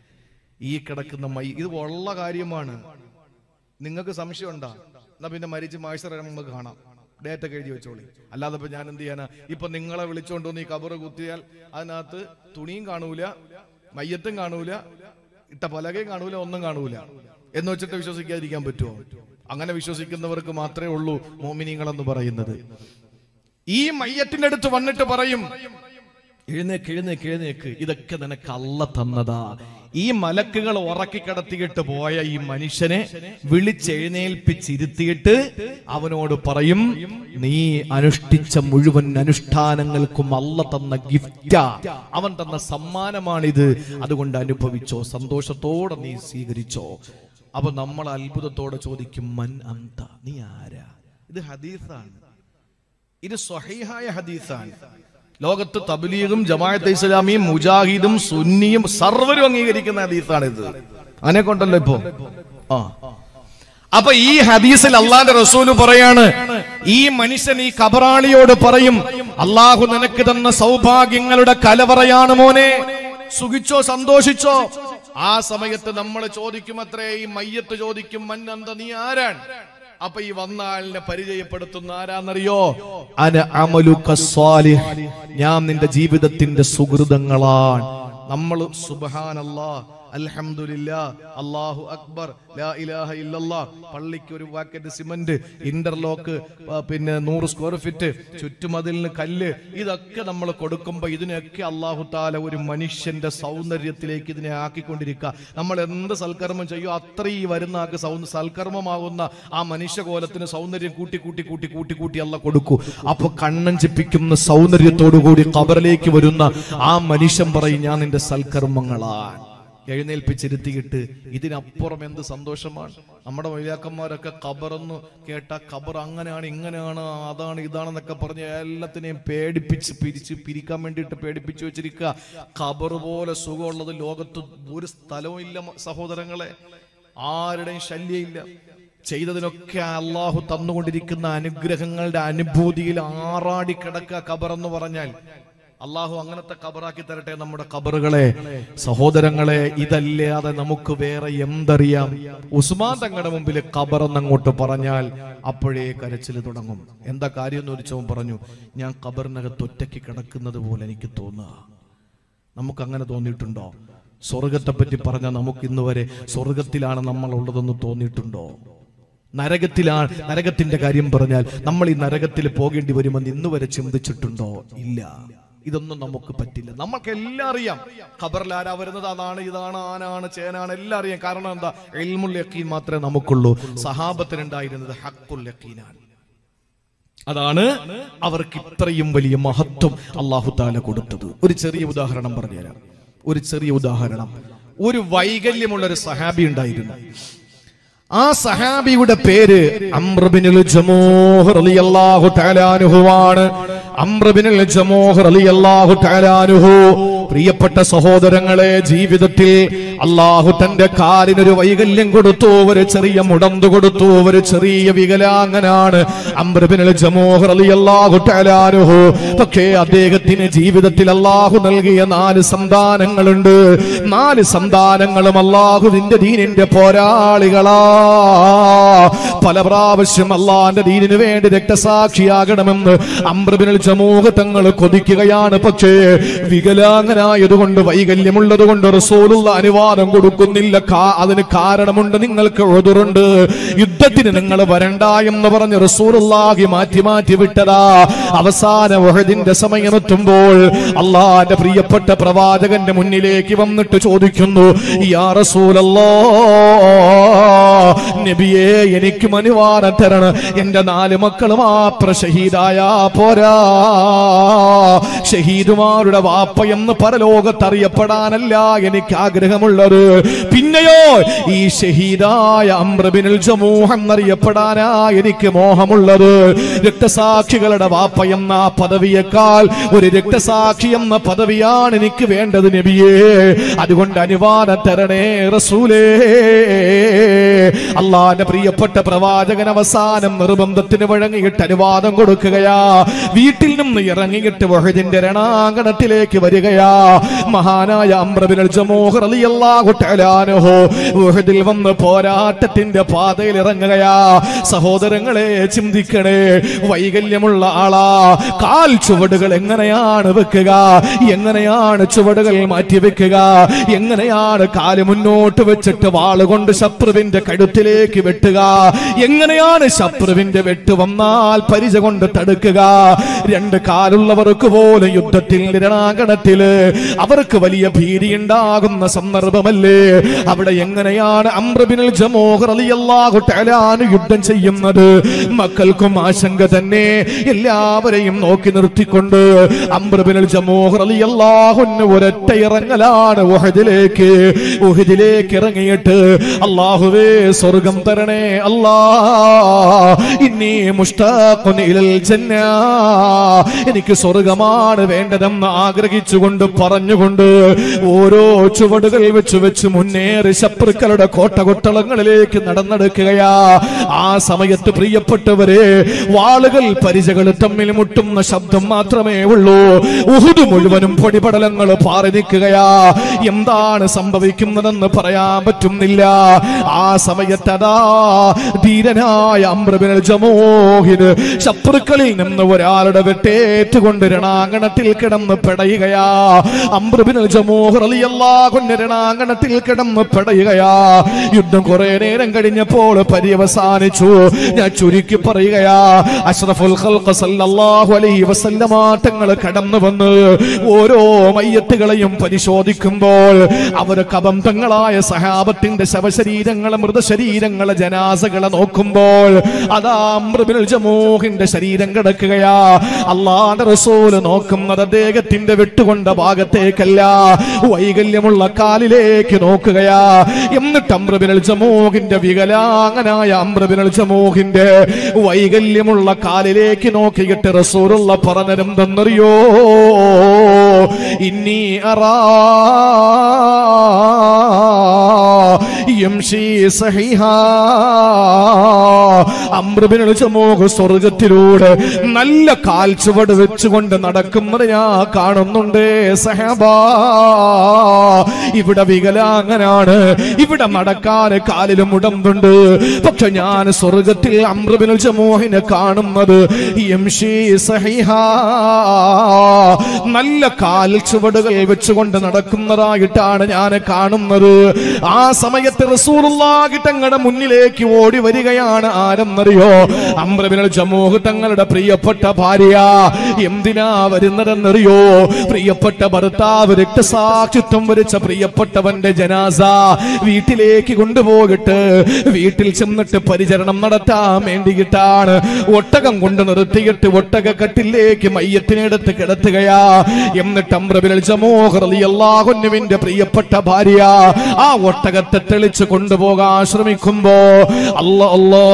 ഈ കിടക്കുന്ന മൈ ഇത് ഉള്ള കാര്യമാണ് നിങ്ങൾക്ക് സംശയം ഉണ്ടാ എന്നാ പിന്നെ മരിച്ച് മാഴ്ചറ നമുക്ക് കാണാം ഡേറ്റ ഒക്കെ എഴുതി വെച്ചോളി അല്ലാതെ ഇപ്പൊ ഞാൻ എന്ത് ചെയ്യാനാ ഇപ്പൊ നിങ്ങളെ വിളിച്ചോണ്ട് വന്ന് ഈ കബറ് കുത്തിയാൽ അതിനകത്ത് തുണിയും കാണൂല മയ്യത്തും കാണൂല ഇട്ട പലകയും കാണൂല ഒന്നും കാണൂല എന്ന് വെച്ചിട്ട് വിശ്വസിക്കാതിരിക്കാൻ പറ്റുമോ അങ്ങനെ വിശ്വസിക്കുന്നവർക്ക് മാത്രമേ ഉള്ളൂ മോമിനിങ്ങൾ എന്ന് പറയുന്നത് ഈ മയ്യത്തിന്റെ അടുത്ത് വന്നിട്ട് പറയും എഴുന്നേക്ക് എഴുന്നേക്ക് എഴുന്നേക്ക് ഇതൊക്കെ നിനക്ക് അല്ല തന്നതാ ഈ മലക്കുകൾ ഉറക്കി കിടത്തിയിട്ട് പോയ ഈ മനുഷ്യനെ വിളിച്ചെഴുന്നേൽപ്പിച്ചിരുത്തിയിട്ട് അവനോട് പറയും നീ അനുഷ്ഠിച്ച മുഴുവൻ അനുഷ്ഠാനങ്ങൾക്കും അല്ല തന്ന ഗിഫ്റ്റാ അവൻ തന്ന സമ്മാനമാണിത് അതുകൊണ്ട് അനുഭവിച്ചോ സന്തോഷത്തോടെ നീ സ്വീകരിച്ചോ അപ്പൊ നമ്മൾ അത്ഭുതത്തോടെ ചോദിക്കും മൻ അന്ത നീ ആരാ ഇത് ഹദീസാണ് ഇത് സ്വഹീഹായ ഹദീസാണ് ലോകത്ത് തബ്ലീഗും ജമാഅത്തെ ഇസ്ലാമിയും മുജാഹിദും സുന്നിയും സർവരും അംഗീകരിക്കുന്ന ഹദീസാണ് ഇത് അതിനെ കൊണ്ടല്ലോ ഇപ്പോ ആ അപ്പൊ ഈ ഹദീസിൽ അള്ളാന്റെ റസൂല് പറയാണ് ഈ മനുഷ്യൻ ഈ കബറാളിയോട് പറയും അള്ളാഹു നിനക്ക് തന്ന സൗഭാഗ്യങ്ങളുടെ കലവറയാണ് മോനെ സുഖിച്ചോ സന്തോഷിച്ചോ ആ സമയത്ത് നമ്മൾ ചോദിക്കും അത്രേ ഈ മയ്യത്ത് ചോദിക്കും മന്നന്ത നീ ആരാണ് അപ്പൊ ഈ വന്ന ആളിനെ പരിചയപ്പെടുത്തുന്ന ആരാന്നറിയോ അന അമലുക സ്വാലിഹ് ഞാൻ നിന്റെ ജീവിതത്തിന്റെ സുഹൃതങ്ങളാണ് നമ്മൾ സുബ്ഹാനല്ലാ അൽഹംദുലില്ലാ അല്ലാഹു അക്ബർ ലാ ഇലാഹ ഇല്ലല്ലാ പള്ളിക്ക് ഒരു വാക്കറ്റ് സിമന്റ് ഇന്റർലോക്ക് ആ, പിന്നെ നൂറ് സ്ക്വയർ ഫീറ്റ് ചുറ്റുമതിലിന് കല്ല് ഇതൊക്കെ നമ്മൾ കൊടുക്കുമ്പോൾ ഇതിനൊക്കെ അള്ളാഹു താല ഒരു മനുഷ്യന്റെ സൗന്ദര്യത്തിലേക്ക് ഇതിനെ ആക്കിക്കൊണ്ടിരിക്കുക നമ്മൾ എന്ത് സൽക്കർമ്മം ചെയ്യോ അത്രയും ഈ വരുന്ന ആൾക്ക് സൗന്ദ സൽക്കർമ്മമാകുന്ന ആ മനുഷ്യകോലത്തിന് സൗന്ദര്യം കൂട്ടി കൂട്ടി കൂട്ടി കൂട്ടി കൂട്ടി അല്ല കൊടുക്കൂ അപ്പൊ കണ്ണഞ്ചിപ്പിക്കുന്ന സൗന്ദര്യത്തോടു കൂടി കബറിലേക്ക് വരുന്ന ആ മനുഷ്യൻ പറയും ഞാൻ നിന്റെ സൽക്കർമ്മങ്ങളാണ് എഴുന്നേൽപ്പിച്ചിരുത്തിയിട്ട് ഇതിനപ്പുറം എന്ത് സന്തോഷമാണ് നമ്മുടെ വൈലാക്കന്മാരൊക്കെ ഖബറെന്ന് കേട്ട ഖബർ അങ്ങനെയാണ് ഇങ്ങനെയാണ് അതാണ് ഇതാണെന്നൊക്കെ പറഞ്ഞ് എല്ലാത്തിനെയും പേടിപ്പിച്ച് പിരിച്ച് പിരിക്കാൻ വേണ്ടിയിട്ട് പേടിപ്പിച്ച് വെച്ചിരിക്കുക ഖബർ പോലെ സുഖമുള്ളത് ലോകത്ത് ഒരു സ്ഥലവും ഇല്ല മ- സഹോദരങ്ങളെ ആരുടെയും ശല്യമില്ല ചെയ്തതിനൊക്കെ അള്ളാഹു തന്നുകൊണ്ടിരിക്കുന്ന അനുഗ്രഹങ്ങളുടെ അനുഭൂതിയിൽ ആറാടി കിടക്കുക ഖബർ എന്ന് പറഞ്ഞാൽ അള്ളാഹു അങ്ങനത്തെ ഖബറാക്കി തരട്ടെ നമ്മുടെ ഖബറുകളെ സഹോദരങ്ങളെ ഇതല്ലാതെ നമുക്ക് വേറെ എന്തറിയാം ഉസ്മാൻ തങ്ങളുടെ മുമ്പിൽ ഖബർ എന്നങ്ങോട്ട് പറഞ്ഞാൽ അപ്പോഴേ കരച്ചിൽ തുടങ്ങും എന്താ കാര്യം എന്ന് ചോദിച്ചവൻ പറഞ്ഞു ഞാൻ ഖബറിനകത്ത് ഒറ്റയ്ക്ക് കിടക്കുന്നത് പോലെ എനിക്ക് തോന്നുക നമുക്ക് അങ്ങനെ തോന്നിയിട്ടുണ്ടോ സ്വർഗത്തെ പറ്റി പറഞ്ഞാൽ നമുക്ക് ഇന്ന് വരെ സ്വർഗത്തിലാണ് നമ്മൾ ഉള്ളതെന്ന് തോന്നിയിട്ടുണ്ടോ നരകത്തിലാണ് നരകത്തിന്റെ കാര്യം പറഞ്ഞാൽ നമ്മൾ ഈ നരകത്തിൽ പോകേണ്ടി വരുമെന്ന് ഇന്ന് വരെ ചിന്തിച്ചിട്ടുണ്ടോ ഇല്ല ഇതൊന്നും നമുക്ക് പറ്റില്ല നമുക്ക് എല്ലാം അറിയാം ഖബറിൽ ആരാ വരുന്നത് അതാണ് ഇതാണ് ആനാണ് ചേനാണ് എല്ലാം അറിയാം കാരണം എന്താ എൽമുൽ യക്കീൻ മാത്രമേ നമുക്കുള്ളൂ സഹാബത്തിനുണ്ടായിരുന്നത് ഹക്കുൽ യക്കീനാണ് അതാണ് അവർക്ക് ഇത്രയും വലിയ മഹത്വം അള്ളാഹു താല കൊടുത്തത് ഒരു ചെറിയ ഉദാഹരണം പറഞ്ഞുതരാം ഒരു ചെറിയ ഉദാഹരണം ഒരു വൈകല്യമുള്ള ഒരു സഹാബി ഉണ്ടായിരുന്നു ആ സഹാബിയുടെ പേര് അമ്രബിനുൽ ജമൂഹ് റളിയല്ലാഹു തആലാനുഹുവാണ് അമ്രബിനുൽ ജമൂഹ് റളിയല്ലാഹു തആലാനുഹു പ്രിയപ്പെട്ട സഹോദരങ്ങളെ ജീവിതത്തിൽ അള്ളാഹു തന്റെ കാലിനൊരു വൈകല്യം കൊടുത്തു ഒരു ചെറിയ മുടന്തു കൊടുത്തു ഒരു ചെറിയ വികലാംഗനാണ് അമ്രബിനുൽ ജമൂഹ് റളിയല്ലാഹു തആലാനുഹു പക്ഷേ അദ്ദേഹത്തിന് ജീവിതത്തിൽ അള്ളാഹു നൽകിയ നാല് സന്താനങ്ങളുണ്ട് നാല് സന്താനങ്ങളും അള്ളാഹുവിന്റെ ദീനിന്റെ പോരാളികളാ പല പ്രാവശ്യം അള്ളാന്റെ ദീനിനു വേണ്ടി രക്തസാക്ഷിയാകണമെന്ന് അമ്രബിനൽ ജമൂഹ തങ്ങൾ കൊതിക്കുകയാണ് പക്ഷേ വികലാംഗനായതുകൊണ്ട് വൈകല്യമുള്ളത് കൊണ്ട് റസൂലുള്ള അനുവാദം കൊടുക്കുന്നില്ല കാ- അതിന് കാരണമുണ്ട് നിങ്ങൾക്ക് എതിറുണ്ട് യുദ്ധത്തിന് നിങ്ങൾ വരണ്ട എന്ന് പറഞ്ഞ് റസൂലുള്ളാഹി മാറ്റി മാറ്റി വിട്ടതാ അവസാന വഹദിന്റെ സമയമെത്തുമ്പോൾ അള്ളാന്റെ പ്രിയപ്പെട്ട പ്രവാചകന്റെ മുന്നിലേക്ക് വന്നിട്ട് ചോദിക്കുന്നു യാ റസൂലല്ലാ നബിയെ എനിക്കും അനുവാദം തരണം എന്റെ നാല് മക്കൾ മാത്രം ഷഹീദായ പോരാ ഷഹീദുമാരുടെ വാപ്പ എന്ന് പരലോകത്ത് അറിയപ്പെടാനല്ല എനിക്ക് ആഗ്രഹമുള്ളത് പിന്നെയോ ഈ ഷഹീദായ അമ്രബിനിൽ ജമൂഹ് എന്നറിയപ്പെടാനാ എനിക്ക് മോഹമുള്ളത് രക്തസാക്ഷികളുടെ വാപ്പ എന്ന ആ പദവിയേക്കാൾ ഒരു രക്തസാക്ഷി എന്ന പദവിയാണ് എനിക്ക് വേണ്ടത് നബിയേ അതുകൊണ്ട് അനുവാദം തരണേ റസൂലേ അള്ളാന്റെ പ്രിയപ്പെട്ട പ്രവാചകൻ അവസാനം നിർബന്ധത്തിന് വഴങ്ങിയിട്ട് അനുവാദം കൊടുക്കുകയാ വീട്ടിൽ നിന്ന് ഇറങ്ങിയിട്ട് വഹദിന്റെ രണാങ്കണത്തിലേക്ക് വരികയാ മഹാനായ അമ്രബിനൽ ജമോഹർ റളിയല്ലാഹു തആലാനഹു വഹദിൽ വന്ന് പോരാട്ടത്തിന്റെ പാതയിൽ ഇറങ്ങുകയാ സഹോദരങ്ങളെ ചിന്തിക്കണേ വൈകല്യമുള്ള ആളാ കാൽ ചുവടുകൾ എങ്ങനെയാണ് വെക്കുക എങ്ങനെയാണ് ചുവടുകൾ മാറ്റി വെക്കുക എങ്ങനെയാണ് കാല് മുന്നോട്ട് വെച്ചിട്ട് വാളുകൊണ്ട് ശത്രുവിന്റെ കഴുത്തിലേക്ക് വെട്ടുക എങ്ങനെയാണ് ശത്രുവിന്റെ വെട്ട് വന്നാൽ പരിച കൊണ്ട് തടുക്കുക രണ്ട് കാലുള്ളവർക്ക് പോലും യുദ്ധത്തിൽ രണാങ്കണത്തില് അവർക്ക് വലിയ ഭീതി ഉണ്ടാകുന്ന സന്ദർഭമല്ലേ അവിടെ എങ്ങനെയാണ് അമ്രബിനൽ ജമോഹർ അലിയല്ലാഹു തആലാനു യുദ്ധം ചെയ്യുന്നത് മക്കൾക്കും ആശങ്ക തന്നെ എല്ലാവരെയും നോക്കി നിർത്തിക്കൊണ്ട് അമ്രബിനൽ ജമോഹർ അലിയല്ലാഹുന് ഒരൊറ്റ ഇറങ്ങലാണ് ഉഹദിലേക്ക് ഉഹദിലേക്ക് ഇറങ്ങിയിട്ട് അള്ളാഹുവേ സ്വർഗം തരണേ അല്ലാ ഇന്നീ മുഷ്താഖുൻ ഇലൽ ജന്ന എനിക്ക് സ്വർഗമാണ് വേണ്ടതെന്ന് ആഗ്രഹിച്ചുകൊണ്ട് പറഞ്ഞുകൊണ്ട് ഓരോ ചുവടുകൾ വെച്ച് വെച്ച് മുന്നേറി ശത്രുക്കളുടെ കോട്ടകൊട്ടളങ്ങളിലേക്ക് നടന്നെടുക്കുകയാ ആ സമയത്ത് പ്രിയപ്പെട്ടവരെ വാളുകൾ പരിചകൾ തമ്മിൽ മുട്ടുന്ന ശബ്ദം മാത്രമേ ഉള്ളൂ ഉഹുദ് മുഴുവനും പൊടിപടലങ്ങൾ പാറി നിൽക്കുകയാ എന്താണ് സംഭവിക്കുന്നതെന്ന് പറയാൻ പറ്റുന്നില്ല ആ സമയത്ത് അതാ ധീരനായ അമ്രബിനൽ ജമോഹിന് ശത്രുക്കളിൽ നിന്ന് ഒരാളുടെ വെട്ടേറ്റുകൊണ്ട് രണാങ്കണത്തിൽ കിടന്ന് പെടയുകയാ അമ്രബിനൽ ജമോഹർ അലിയല്ലാഹുന്റെ രണാങ്കണത്തിൽ കിടന്ന് പെടയുകയാ യുദ്ധം കുറെ നേരം കഴിഞ്ഞപ്പോൾ പര്യവസാനിച്ചു ഞാൻ ചുരുക്കി പറയുകയാ അഷ്റഫുൽ ഖൽഖ് സല്ലല്ലാഹു അലൈഹി വസല്ലമ തങ്ങൾ കടന്നു വന്ന് ഓരോ മയ്യത്തുകളെയും പരിശോധിക്കുമ്പോൾ അവർ കബന്ധങ്ങളായ സഹാബത്തിന്റെ ശവശരീരങ്ങളെ മൃതശരീരങ്ങളെ ജനാസകളെ നോക്കുമ്പോൾ അതാ അമ്രുബിനുൽ ജമൂഹിന്റെ ശരീരം കിടക്കുകയാ അള്ളാന്റെ റസൂല് നോക്കുന്നത് അദ്ദേഹത്തിന്റെ വെട്ടുകൊണ്ട ഭാഗത്തേക്കല്ല വൈകല്യമുള്ള കാലിലേക്ക് നോക്കുകയാ എന്നിട്ട് അമ്രബിനൽ ജമൂഹിന്റെ വികലാംഗനായ അമ്രബിനൽ ജമൂഹിന്റെ വൈകല്യമുള്ള കാലിലേക്ക് നോക്കിയിട്ട് റസൂലുള്ള പറഞ്ഞതെന്തെന്നറിയോ ഇന്നീ അറാ യംശി സഹിഹാ അമ്രബിനുൽ ജമൂഹ് സ്വർഗത്തിലൂടെ നല്ല കാൽ ചുവട് വെച്ചുകൊണ്ട് നടക്കുന്നത് ഞാൻ കാണുന്നുണ്ട് സഹബാ ഇവിടെ വികലാംഗനാണ് ഇവിടെ നടക്കാൻ കാലിലും ഉടമ്പുണ്ട് പക്ഷെ ഞാൻ സ്വർഗത്തിൽ അമ്രബിനുൽ ജമൂഹിനെ കാണുന്നത് യംശി സഹിഹാ നല്ല കാൽ ചുവടുകൾ വെച്ചുകൊണ്ട് നടക്കുന്നതായിട്ടാണ് ഞാൻ കാണുന്നത് ആ സമയത്ത് റസൂലുള്ളാഹി തങ്ങളുടെ മുന്നിലേക്ക് ഓടി വരികയാണ് ആ ആരെന്നറിയോ അമ്രബിനൽ ജമൂഹ് തങ്ങളുടെ പ്രിയപ്പെട്ട ഭാര്യ എന്തിനാ വരുന്നതെന്നറിയോ പ്രിയപ്പെട്ട ഭർത്താവ് രക്തസാക്ഷിത്വം വരിച്ച പ്രിയപ്പെട്ടവന്റെ ജനാസ വീട്ടിലേക്ക് കൊണ്ടുപോകിട്ട് വീട്ടിൽ ചെന്നിട്ട് പരിചരണം നടത്താൻ വേണ്ടിയിട്ടാണ് ഒട്ടകം കൊണ്ട് നിർത്തിയിട്ട് ഒട്ടക കട്ടിലേക്ക് മയ്യത്തിനെടുത്ത് കിടത്തുകയാ എന്നിട്ട് അമ്രബിനൽ ജമൂഹ് റളിയല്ലാഹുവിന്റെ പ്രിയപ്പെട്ട ഭാര്യ ആ ഒട്ടകത്തെ തെളിച്ച് കൊണ്ടുപോകാൻ ശ്രമിക്കുമ്പോ അല്ല അല്ലോ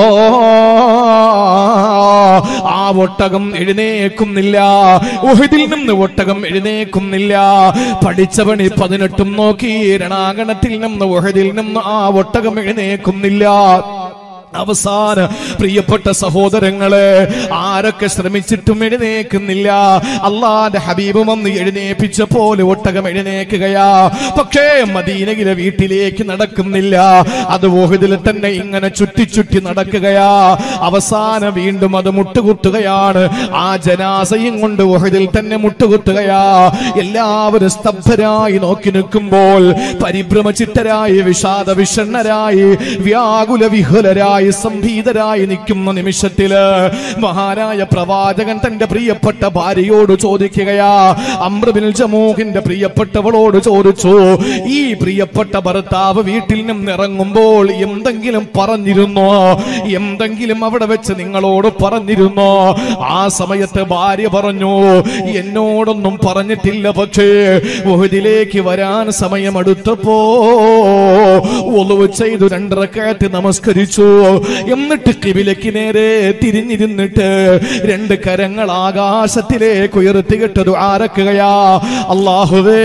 ആ ഒട്ടകം എഴുന്നേക്കുന്നില്ല ഉഹദിൽ നിന്ന് ഒട്ടകം എഴുന്നേക്കുന്നില്ല പഠിച്ച പണി പതിനെട്ടും നോക്കി രണാങ്കണത്തിൽ നിന്ന് ഉഹദിൽ നിന്ന് ആ ഒട്ടകം എഴുന്നേക്കുന്നില്ല അവസാന പ്രിയപ്പെട്ട സഹോദരങ്ങളെ ആരൊക്കെ ശ്രമിച്ചിട്ടും എഴുന്നേക്കുന്നില്ല അള്ളാന്റെ ഹബീബ് വന്ന് എഴുന്നേപ്പിച്ച പോലെ ഒട്ടകം എഴുന്നേക്കുകയാ പക്ഷേ മദീനയിലെ വീട്ടിലേക്ക് നടക്കുന്നില്ല അത് ഓഹിദിൽ തന്നെ ഇങ്ങനെ ചുറ്റി ചുറ്റി നടക്കുകയാ അവസാനം വീണ്ടും അത് മുട്ടുകുത്തുകയാണ് ആ ജനാസയും കൊണ്ട് ഓഹിദിൽ തന്നെ മുട്ടുകുത്തുകയാ എല്ലാവരും സ്തബ്ധരായി നോക്കി നിൽക്കുമ്പോൾ പരിഭ്രമചിത്തരായി വിഷാദ വിഷണ്ണരായി വ്യാകുല വിഹുലരായി സംഭീതരായി നിൽക്കുന്ന നിമിഷത്തില് മഹാനായ പ്രവാചകൻ തന്റെ പ്രിയപ്പെട്ട ഭാര്യയോട് ചോദിക്കുകയാ അമ്രബിൻ ജമൂഹിന്റെ പ്രിയപ്പെട്ടവളോട് ചോദിച്ചു ഈ പ്രിയപ്പെട്ട ഭർത്താവ് വീട്ടിൽ നിന്ന് ഇറങ്ങുമ്പോൾ എന്തെങ്കിലും പറഞ്ഞിരുന്നോ എന്തെങ്കിലും അവിടെ വെച്ച് നിങ്ങളോട് പറഞ്ഞിരുന്നോ ആ സമയത്ത് ഭാര്യ പറഞ്ഞു എന്നോടൊന്നും പറഞ്ഞിട്ടില്ല പക്ഷേ ഒഹദിലേക്ക് വരാൻ സമയമെടുത്തപ്പോ ഒളിവ് ചെയ്തു രണ്ടരക്കയത്ത് നമസ്കരിച്ചു എന്നിട്ട് കിബിലയ്ക്ക് നേരെ തിരിഞ്ഞിരുന്നിട്ട് രണ്ട് കരങ്ങൾ ആകാശത്തിലേക്ക് ഉയർത്തികിട്ടത് ആരക്കുകയാ അള്ളാഹുവേ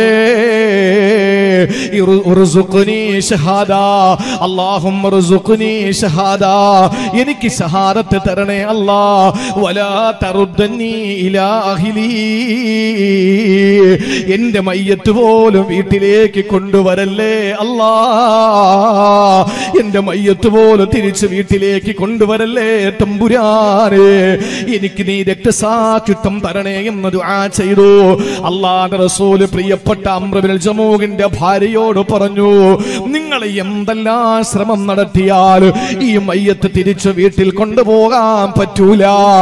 ഇറു- ഉർസുഖ്നി ഷഹാദ. അല്ലാഹുമ്മ ഉർസുഖ്നി ഷഹാദ. എനിക്ക് ഷഹാദത്ത് തരണേ അല്ലാ വലാ തറുദ്ദനി ഇലാ അഹ്ലി എന്റെ മയ്യത്ത് പോലും വീട്ടിലേക്ക് കൊണ്ടുവരല്ലേ അല്ലാ എന്റെ മയ്യത്ത് പോലും തിരിച്ച് വീട്ടിലേക്ക് കൊണ്ടുവരല്ലേ തമ്പുരാനെ എനിക്ക് നീ രക്തസാക്ഷിത്വം തരണേ എന്ന് ദുആ ചെയ്തു അള്ളാഹുവിന്റെ റസൂല് പ്രിയപ്പെട്ട അമ്രബിൻ ജമൂഹിന്റെ ഭാര്യയോട് പറഞ്ഞു നിങ്ങൾ എന്തെല്ലാം ശ്രമം നടത്തിയാൽ ഈ മയ്യത്ത് തിരിച്ച് വീട്ടിൽ കൊണ്ടുപോകാൻ പറ്റൂല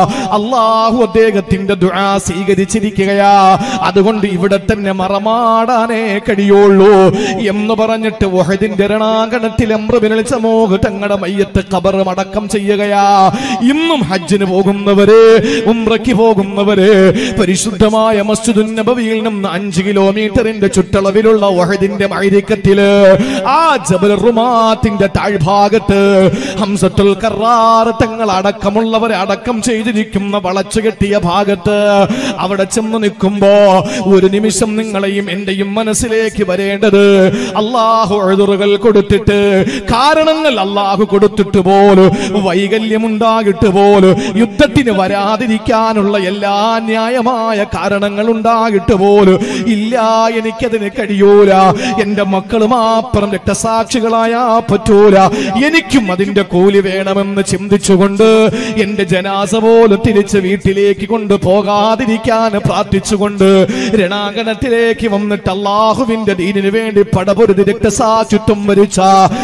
അള്ളാഹു അദ്ദേഹത്തിന്റെ ദുആ സ്വീകരിച്ചിരിക്കുകയാ അതുകൊണ്ട് ഇവിടെ തന്നെ മറമാടാനേ കഴിയുള്ളൂ എന്ന് പറഞ്ഞിട്ട് വഹദിന്റെ രണാങ്കണത്തിൽ അമ്രബിനൽ സമൂഹ തങ്ങളുടെ മയ്യത്ത് ഖബർ അടക്കം ചെയ്യുകയാ ഇന്നും ഹജ്ജിന് പോകുന്നവര് ഉംറയ്ക്ക് പോകുന്നവര് പരിശുദ്ധമായ മസ്ജിദുൻ നബവിയിൽ നിന്ന് അഞ്ച് കിലോമീറ്ററിന്റെ ചുറ്റളവിലുള്ള വഹദിന്റെ മൈരിക്കത്തില് ആ ജബൽ റുമാത്തിന്റെ താഴ്ഭാഗത്ത് ഹംസത്തുൽ കറാർ തങ്ങൾ അടക്കമുള്ളവരെ അടക്കം ചെയ്തിരിക്കുന്ന വളച്ചു കെട്ടിയ ഭാഗത്ത് അവിടെ ചെന്ന് നിൽക്കുമ്പോ ഒരു നിമിഷം നിങ്ങളെയും എന്റെയും മനസ്സിലേക്ക് വരേണ്ടത് അള്ളാഹു എഴുതുറുകൾ കൊടുത്തിട്ട് കാരണങ്ങൾ അള്ളാഹു കൊടുത്തിട്ട് പോലും വൈകല്യമുണ്ടാകിട്ട് പോലും യുദ്ധത്തിന് വരാതിരിക്കാനുള്ള എല്ലാ ന്യായമായ കാരണങ്ങൾ ഉണ്ടാകിട്ട് പോലും ഇല്ല എനിക്കതിന് കഴിയൂല എന്റെ മക്കൾ മാത്രം രക്തസാക്ഷികളായാ പറ്റൂല എനിക്കും അതിന്റെ കൂലി വേണമെന്ന് ചിന്തിച്ചുകൊണ്ട് എന്റെ ജനാസ പോലും തിരിച്ച് വീട്ടിലേക്ക് കൊണ്ട് പോകാതിരിക്കാൻ പ്രാർത്ഥിച്ചുകൊണ്ട് രണാങ്കണത്തിലേക്ക് വന്നിട്ട് അള്ളാഹുവിന്റെ ദീനിനു വേണ്ടി പടപൊരുതി രക്തസാക്ഷിത്വം വരിച്ച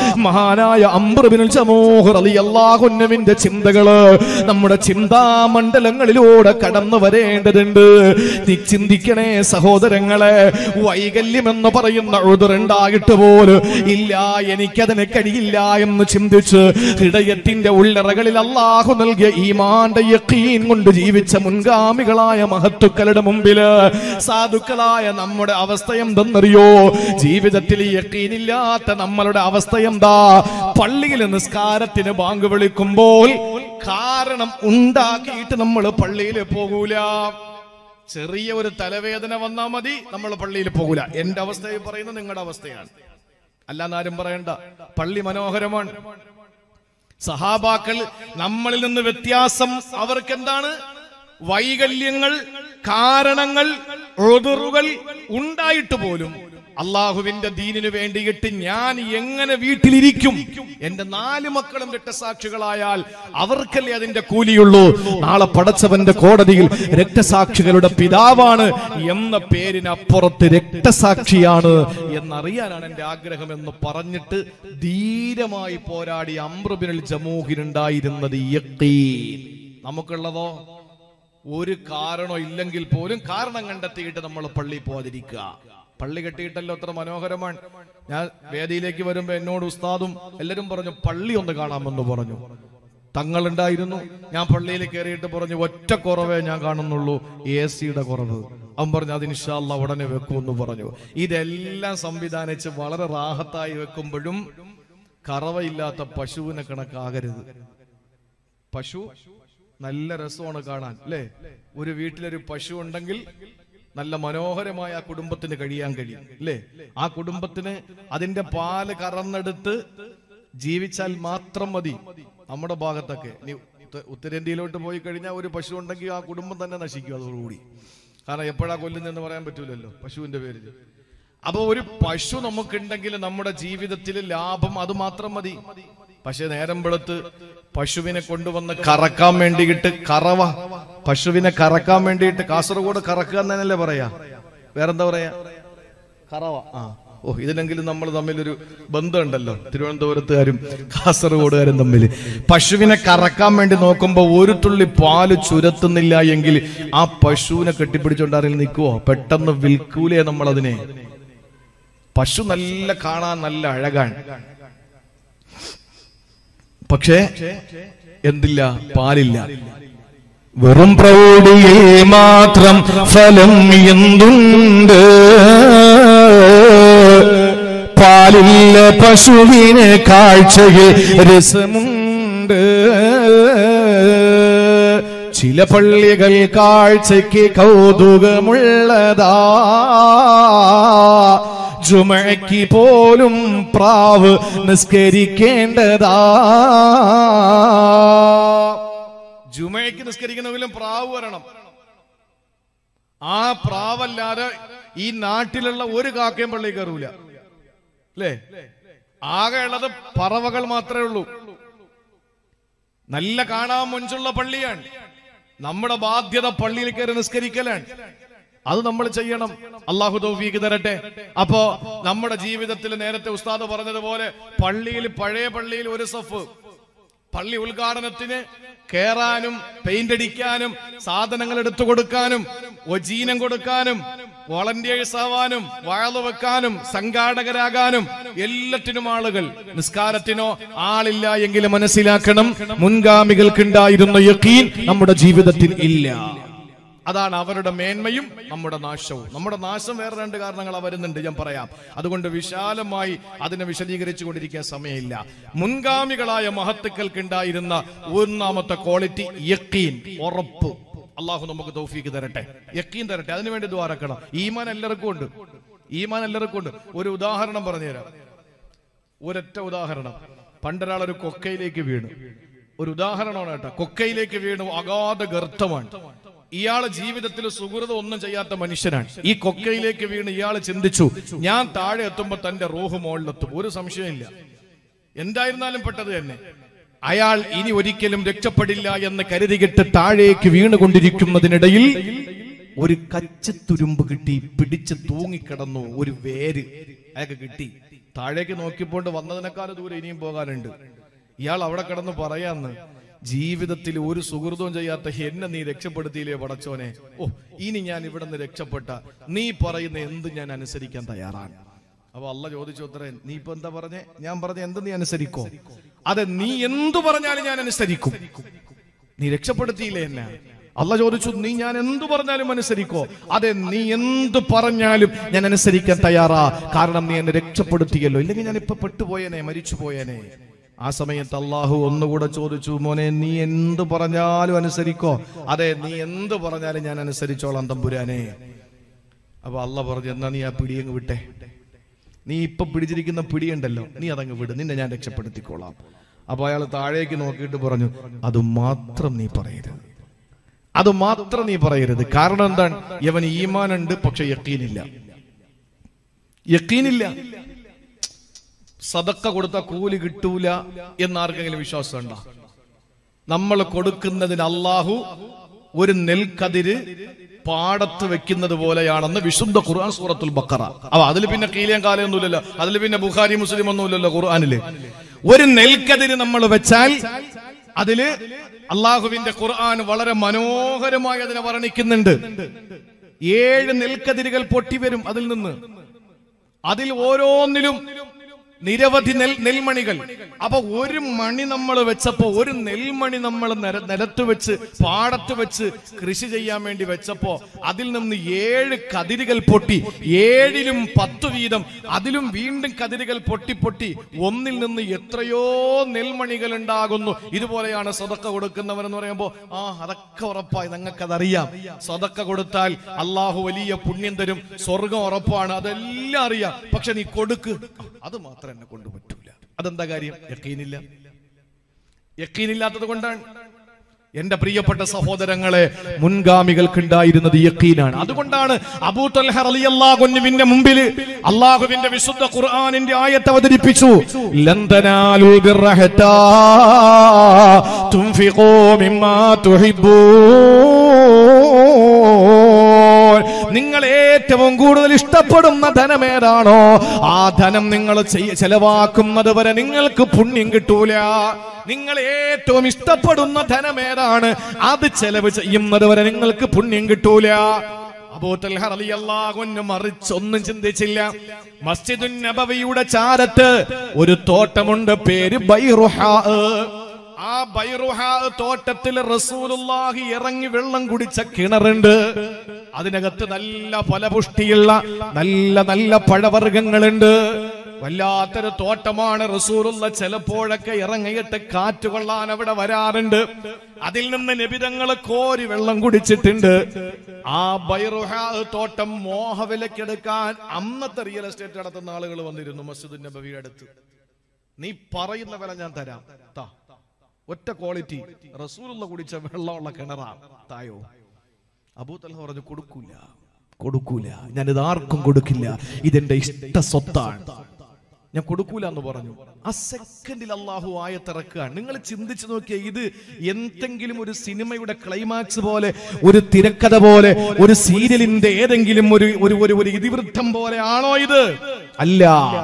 മഹാനായ അമ്രബിൻ സമൂഹർ അലി അള്ളാഹുന്നവിന്റെ ചിന്തകള് നമ്മുടെ ചിന്താമണ്ഡലങ്ങളിലൂടെ കടന്നു വരേണ്ടതുണ്ട് നീ ചിന്തിക്കണേ സഹോദരങ്ങളെ വൈകല്യം എന്ന് പറയുന്ന ഉതിറുണ്ടായിട്ട് പോലും ഇല്ല എനിക്കതിന് കഴിയില്ല എന്ന് ചിന്തിച്ച് ഹൃദയത്തിന്റെ ഉള്ളറകളിൽ അള്ളാഹു നൽകിയ ഈമാന്റെ യക്കീൻ കൊണ്ട് ജീവിച്ച മുൻഗാമികളായ മഹത്തുക്കളുടെ മുമ്പില് സാധുക്കളായ നമ്മുടെ അവസ്ഥ എന്തെന്നറിയോ ജീവിതത്തിൽ യക്കീനില്ലാത്ത നമ്മളുടെ അവസ്ഥ എന്താ പള്ളിയിൽ നിസ്കാരത്തിന് ബാങ്ക് വിളിക്കുമ്പോൾ കാരണം ഉണ്ടാക്കിയിട്ട് നമ്മൾ പള്ളിയിൽ പോകൂല ചെറിയ ഒരു തലവേദന വന്നാ മതി നമ്മൾ പള്ളിയിൽ പോകൂല എന്റെ അവസ്ഥ പറയുന്നത് നിങ്ങളുടെ അവസ്ഥയാണ് അല്ലാന്നാരും പറയണ്ട പള്ളി മനോഹരമാണ് സഹാബാക്കൾ നമ്മളിൽ നിന്ന് വ്യത്യാസം അവർക്ക് എന്താണ് വൈകല്യങ്ങൾ കാരണങ്ങൾ ഒതിറുകൾ ഉണ്ടായിട്ട് പോലും അള്ളാഹുവിന്റെ ദീനിനു വേണ്ടിയിട്ട് ഞാൻ എങ്ങനെ വീട്ടിലിരിക്കും എന്റെ നാല് മക്കളും രക്തസാക്ഷികളായാൽ അവർക്കല്ലേ അതിന്റെ കൂലിയുള്ളൂ നാളെ പടച്ചവന്റെ കോടതിയിൽ രക്തസാക്ഷികളുടെ പിതാവാണ് എന്ന പേരിനപ്പുറത്ത് രക്തസാക്ഷിയാണ് എന്നറിയാനാണ് എന്റെ ആഗ്രഹം എന്ന് പറഞ്ഞിട്ട് ധീരമായി പോരാടി അമ്രുബിനിൽ ജമൂഹിനുണ്ടായിരുന്നത് യഖീൻ നമുക്കുള്ളതോ ഒരു കാരണോ ഇല്ലെങ്കിൽ പോലും കാരണം കണ്ടെത്തിയിട്ട് നമ്മൾ പള്ളി പോകാതിരിക്കുക പള്ളി കെട്ടിയിട്ടല്ലോ അത്ര മനോഹരമാണ് ഞാൻ വേദിയിലേക്ക് വരുമ്പോ എന്നോട് ഉസ്താദും എല്ലാരും പറഞ്ഞു പള്ളി ഒന്ന് കാണാമെന്ന് പറഞ്ഞു തങ്ങളുണ്ടായിരുന്നു ഞാൻ പള്ളിയിൽ കയറിയിട്ട് പറഞ്ഞു ഒറ്റ കുറവേ ഞാൻ കാണുന്നുള്ളൂ എ സിയുടെ കുറവ് അവൻ പറഞ്ഞു അത് ഇൻഷാല്ല ഉടനെ വെക്കുമെന്ന് പറഞ്ഞു ഇതെല്ലാം സംവിധാനിച്ച് വളരെ റാഹത്തായി വെക്കുമ്പോഴും കറവയില്ലാത്ത പശുവിനെ കണക്കാകരുത് പശു നല്ല രസമാണ് കാണാൻ അല്ലേ ഒരു വീട്ടിലൊരു പശു ഉണ്ടെങ്കിൽ നല്ല മനോഹരമായ ആ കുടുംബത്തിന് കഴിയാൻ കഴിയും അല്ലേ ആ കുടുംബത്തിന് അതിന്റെ പാല് കറന്നെടുത്ത് ജീവിച്ചാൽ മാത്രം മതി നമ്മുടെ ഭാഗത്തൊക്കെ ഇനി ഉത്ത- ഉത്തരേന്ത്യയിലോട്ട് പോയി കഴിഞ്ഞാൽ ഒരു പശു ഉണ്ടെങ്കിൽ ആ കുടുംബം തന്നെ നശിക്കും അതോടുകൂടി കാരണം എപ്പോഴാ കൊല്ലുന്നതെന്ന് പറയാൻ പറ്റൂലല്ലോ പശുവിന്റെ പേരിൽ അപ്പൊ ഒരു പശു നമുക്കുണ്ടെങ്കിൽ നമ്മുടെ ജീവിതത്തിൽ ലാഭം അത് മാത്രം മതി പക്ഷെ നേരം വെളുത്ത് പശുവിനെ കൊണ്ടുവന്ന് കറക്കാൻ വേണ്ടിയിട്ട് കറവ പശുവിനെ കറക്കാൻ വേണ്ടിയിട്ട് കാസർഗോഡ് കറക്കുക എന്നല്ലേ പറയാ വേറെന്താ പറയാ കറവ ആ ഓ ഇതിനെങ്കിലും നമ്മൾ തമ്മിലൊരു ബന്ധമുണ്ടല്ലോ തിരുവനന്തപുരത്തുകാരും കാസർഗോഡുകാരും തമ്മിൽ പശുവിനെ കറക്കാൻ വേണ്ടി നോക്കുമ്പോ ഒരു തുള്ളി പാല് ചുരത്തുന്നില്ല എങ്കിൽ ആ പശുവിനെ കെട്ടിപ്പിടിച്ചോണ്ട് ആരെങ്കിലും നിൽക്കുവോ പെട്ടെന്ന് വിൽക്കൂലേ നമ്മൾ അതിനെ പശു നല്ല കാണാൻ നല്ല അഴകാണ് പക്ഷേ എന്തില്ല പാലില്ല വെറും പ്രൗഢിയിൽ മാത്രം ഫലം എന്തുണ്ട് പാലില്ല പശുവിന് കാഴ്ചയിൽ രസമുണ്ട് ചില പള്ളികൾ കാഴ്ചയ്ക്ക് കൗതുകമുള്ളതാ ജുമയ്ക്ക് പോലും പ്രാവ് നിസ്കരിക്കേണ്ടതാ ജുമയ്ക്ക് നിസ്കരിക്കണമെങ്കിലും പ്രാവ് വരണം ആ പ്രാവല്ലാതെ ഈ നാട്ടിലുള്ള ഒരു കാക്കയും പള്ളി കയറൂല അല്ലേ ആകെ ഉള്ളത് പറവകൾ മാത്രമേ ഉള്ളൂ നല്ല കാണാൻ മുഞ്ചുള്ള പള്ളിയാണ് നമ്മുടെ ബാധ്യത പള്ളിയിൽ കയറി നിസ്കരിക്കലാണ് അത് നമ്മൾ ചെയ്യണം അള്ളാഹു തൗഫീക്ക് തരട്ടെ അപ്പോ നമ്മുടെ ജീവിതത്തിൽ നേരത്തെ ഉസ്താദ് പറഞ്ഞതുപോലെ പള്ളിയിൽ പഴയ പള്ളിയിൽ ഒരു സഫ് പള്ളി ഉദ്ഘാടനത്തിന് കേറാനും പെയിന്റ് അടിക്കാനും സാധനങ്ങൾ എടുത്തു കൊടുക്കാനും ഒജീനം കൊടുക്കാനും വോളണ്ടിയേഴ്സ് ആവാനും വാഴ വെക്കാനും സംഘാടകരാകാനും എല്ലാറ്റിനും ആളുകൾ നിസ്കാരത്തിനോ ആളില്ല എങ്കിൽ മനസ്സിലാക്കണം മുൻഗാമികൾക്കുണ്ടായിരുന്ന യക്കീൻ നമ്മുടെ ജീവിതത്തിൽ ഇല്ല അതാണ് അവരുടെ മേന്മയും നമ്മുടെ നാശവും നമ്മുടെ നാശം വേറെ രണ്ട് കാരണങ്ങൾ വരുന്നുണ്ട് ഞാൻ പറയാം അതുകൊണ്ട് വിശാലമായി അതിനെ വിശദീകരിച്ചു കൊണ്ടിരിക്കാൻ സമയമില്ല മുൻഗാമികളായ മഹത്തുക്കൾക്ക് ഉണ്ടായിരുന്ന ഒന്നാമത്തെ ക്വാളിറ്റി യക്കീൻ ഉറപ്പ് അള്ളാഹു നമുക്ക് തൗഫീക്ക് തരട്ടെ യക്കീൻ തരട്ടെ അതിനുവേണ്ടി ദ്വാരക്കണം ഈമാൻ എല്ലാവർക്കും ഉണ്ട് ഈമാൻ എല്ലാവർക്കും ഉണ്ട് ഒരു ഉദാഹരണം പറഞ്ഞുതരാം ഒരൊറ്റ ഉദാഹരണം പണ്ടൊരാൾ ഒരു കൊക്കയിലേക്ക് വീണു ഒരു ഉദാഹരണമാണ് കേട്ടോ കൊക്കയിലേക്ക് വീണു അഗാധ ഗർത്തമാണ് ഇയാള് ജീവിതത്തിൽ സുഹൃതം ഒന്നും ചെയ്യാത്ത മനുഷ്യനാണ് ഈ കൊക്കയിലേക്ക് വീണ് ഇയാൾ ചിന്തിച്ചു ഞാൻ താഴെ എത്തുമ്പോ തന്റെ റോഹ് മുകളിലെത്തും ഒരു സംശയമില്ല എന്തായിരുന്നാലും പെട്ടത് തന്നെ അയാൾ ഇനി ഒരിക്കലും രക്ഷപ്പെടില്ല എന്ന് കരുതികിട്ട് താഴേക്ക് വീണുകൊണ്ടിരിക്കുന്നതിനിടയിൽ ഒരു കച്ചത്തുരുമ്പ് കിട്ടി പിടിച്ച് തൂങ്ങിക്കിടന്നു ഒരു വേര് അയാൾക്ക് കിട്ടി താഴേക്ക് നോക്കിപ്പോണ്ട് വന്നതിനേക്കാൾ ദൂരെ ഇനിയും പോകാനുണ്ട് ഇയാൾ അവിടെ കിടന്ന് പറയാന്ന് ജീവിതത്തിൽ ഒരു സുഹൃതവും ചെയ്യാത്ത എന്നെ നീ രക്ഷപ്പെടുത്തിയില്ലേ പടച്ചോനെ ഓ ഇനി ഞാൻ ഇവിടെ നിന്ന് രക്ഷപ്പെട്ട നീ പറയുന്ന എന്ത് ഞാൻ അനുസരിക്കാൻ തയ്യാറാണ് അപ്പൊ അല്ല ചോദിച്ചു ഉത്തരൻ നീ ഇപ്പൊ എന്താ പറഞ്ഞേ ഞാൻ പറഞ്ഞ എന്ത് നീ അനുസരിക്കോ അതെ നീ എന്തു പറഞ്ഞാലും ഞാൻ അനുസരിക്കും നീ രക്ഷപ്പെടുത്തിയില്ലേ എന്നെ അല്ല ചോദിച്ചു നീ ഞാൻ എന്തു പറഞ്ഞാലും അനുസരിക്കോ അതെ നീ എന്ത് പറഞ്ഞാലും ഞാൻ അനുസരിക്കാൻ തയ്യാറാ കാരണം നീ എന്നെ രക്ഷപ്പെടുത്തിയല്ലോ ഇല്ലെങ്കിൽ ഞാൻ ഇപ്പൊ പെട്ടുപോയേനെ മരിച്ചു പോയേനെ ആ സമയത്ത് അള്ളാഹു ഒന്നുകൂടെ ചോദിച്ചു മോനെ നീ എന്ത് പറഞ്ഞാലും അനുസരിക്കോ അതെ നീ എന്ത് പറഞ്ഞാലും ഞാൻ അനുസരിച്ചോളാം തമ്പുരാനെ അപ്പൊ അല്ല പറഞ്ഞു എന്നാ നീ ആ പിടിയങ്ങ് വിട്ടെ നീ ഇപ്പൊ പിടിച്ചിരിക്കുന്ന പിടിയുണ്ടല്ലോ നീ അതങ്ങ് വിട് നിന്നെ ഞാൻ രക്ഷപ്പെടുത്തിക്കോളാം അപ്പൊ അയാൾ താഴേക്ക് നോക്കിയിട്ട് പറഞ്ഞു അത് മാത്രം നീ പറയരുത് അത് മാത്രം നീ പറയരുത് കാരണം എന്താണ് ഇവൻ ഈമാനുണ്ട് പക്ഷെ യക്കീനില്ല യക്കീനില്ല സദക്ക കൊടുത്ത കൂലി കിട്ടൂല എന്നാർക്കെങ്കിലും വിശ്വാസം ഉണ്ടോ നമ്മൾ കൊടുക്കുന്നതിന് അള്ളാഹു ഒരു നെൽക്കതിര് പാടത്ത് വെക്കുന്നത് പോലെയാണെന്ന് വിശുദ്ധ ഖുർആൻ സൂറത്തുൽ ബക്കറ അവ അതിൽ പിന്നെ കീലിയം കാലയൊന്നുമില്ലല്ലോ അതിൽ പിന്നെ ബുഖാരി മുസ്ലിം ഒന്നുമില്ലല്ലോ ഖുർആനില് ഒരു നെൽക്കതിര് നമ്മൾ വെച്ചാൽ അതില് അള്ളാഹുവിന്റെ ഖുർആൻ വളരെ മനോഹരമായി അതിനെ വർണ്ണിക്കുന്നുണ്ട് ഏഴ് നെൽക്കതിരുകൾ പൊട്ടി വരും അതിൽ നിന്ന് അതിൽ ഓരോന്നിലും നിരവധി നെൽ നെൽമണികൾ അപ്പൊ ഒരു മണി നമ്മൾ വെച്ചപ്പോ ഒരു നെൽമണി നമ്മൾ നിര- നിലത്ത് വെച്ച് പാടത്ത് വെച്ച് കൃഷി ചെയ്യാൻ വേണ്ടി വെച്ചപ്പോ അതിൽ നിന്ന് ഏഴ് കതിരുകൾ പൊട്ടി ഏഴിലും പത്ത് വീതം അതിലും വീണ്ടും കതിരുകൾ പൊട്ടി പൊട്ടി ഒന്നിൽ നിന്ന് എത്രയോ നെൽമണികൾ ഉണ്ടാകുന്നു ഇതുപോലെയാണ് സ്വതക്ക കൊടുക്കുന്നവർ എന്ന് പറയുമ്പോൾ ആ അതൊക്കെ ഉറപ്പായി നിങ്ങൾക്കതറിയാം സ്വതക്ക കൊടുത്താൽ അള്ളാഹു വലിയ പുണ്യം തരും സ്വർഗം ഉറപ്പാണ് അതെല്ലാം അറിയാം പക്ഷെ നീ കൊടുക്ക് അത് മാത്രം എന്നെ കൊണ്ട് പറ്റൂല അതെന്താ കാര്യം യക്കീനില്ല യക്കീനില്ലാത്തത് കൊണ്ടാണ് എന്റെ പ്രിയപ്പെട്ട സഹോദരങ്ങളെ മുൻഗാമികൾക്കുണ്ടായിരുന്നത് യക്കീനാണ് അതുകൊണ്ടാണ് അബൂ തൽഹ റളിയല്ലാഹുവിന്റെ മുമ്പിൽ അള്ളാഹുവിന്റെ വിശുദ്ധ ഖുർആനിന്റെ ആയത്ത് അവതരിപ്പിച്ചു ലൻ തനാലുൽ ബിർറ ഹത്താ തുൻഫിഖൂ മിമ്മാ തുഹിബ്ബൂൻ നിങ്ങൾ ഏറ്റവും കൂടുതൽ ഇഷ്ടപ്പെടുന്ന ധനമേതാണോ ആ ധനം നിങ്ങൾ ചെയ്യ- ചെലവാക്കുന്നത് വരെ നിങ്ങൾക്ക് പുണ്യം കിട്ടൂല നിങ്ങൾ ഏറ്റവും ഇഷ്ടപ്പെടുന്ന ധനമേതാണ് അത് ചെലവ് ചെയ്യുന്നത് വരെ നിങ്ങൾക്ക് പുണ്യം കിട്ടൂല അബൂത്തൽഹറിയല്ലാകുന്നു മറിച്ചൊന്നും ചിന്തിച്ചില്ല മസ്ജിദുൻ നബവിയുടെ ചാരത്ത് ഒരു തോട്ടമുണ്ട് പേര് ബൈറുഹാ ആ ബൈറുഹാ തോട്ടത്തിൽ റസൂലുള്ളാഹി ഇറങ്ങി വെള്ളം കുടിച്ച കിണറുണ്ട് അതിനകത്ത് നല്ല ഫലപുഷ്ടിയുള്ള നല്ല നല്ല പഴവർഗ്ഗങ്ങളുണ്ട് വല്ലാത്തൊരു തോട്ടമാണ് റസൂലുള്ള ചിലപ്പോഴൊക്കെ ഇറങ്ങിയിട്ട് കാറ്റ് കൊള്ളാൻ അവിടെ വരാറുണ്ട് അതിൽ നിന്ന് നിബിതങ്ങൾ കോരി വെള്ളം കുടിച്ചിട്ടുണ്ട് ആ ബൈറുഹാ തോട്ടം മോഹവിലക്കെടുക്കാൻ അന്നത്തെ റിയൽ എസ്റ്റേറ്റ് നടത്തുന്ന ആളുകൾ വന്നിരുന്നു മസ്ജിദ് നബവിയുടെ അടുത്ത് നീ പറയുന്ന വില ഞാൻ തരാം താ ഒറ്റ ക്വാളിറ്റി റസൂലുള്ള കുടിച്ച വെള്ളമുള്ള കിണറാ തായോ അബൂത്തല്ല പറഞ്ഞു കൊടുക്കൂല കൊടുക്കൂല ഞാൻ ഇത് ആർക്കും കൊടുക്കില്ല ഇതെന്റെ ഇഷ്ട സ്വത്താണ് ഞാൻ കൊടുക്കൂല എന്ന് പറഞ്ഞു ആ സെക്കൻഡിൽ അള്ളാഹു ആയത്തിറക്കുകയാണ് നിങ്ങൾ ചിന്തിച്ചു നോക്കിയ ഇത് എന്തെങ്കിലും ഒരു സിനിമയുടെ ക്ലൈമാക്സ് പോലെ ഒരു തിരക്കഥ പോലെ ഒരു സീരിയലിന്റെ ഏതെങ്കിലും ഒരു ഒരു ഒരു ഒരു ഇതിവൃത്തം പോലെ ആണോ ഇത് അല്ല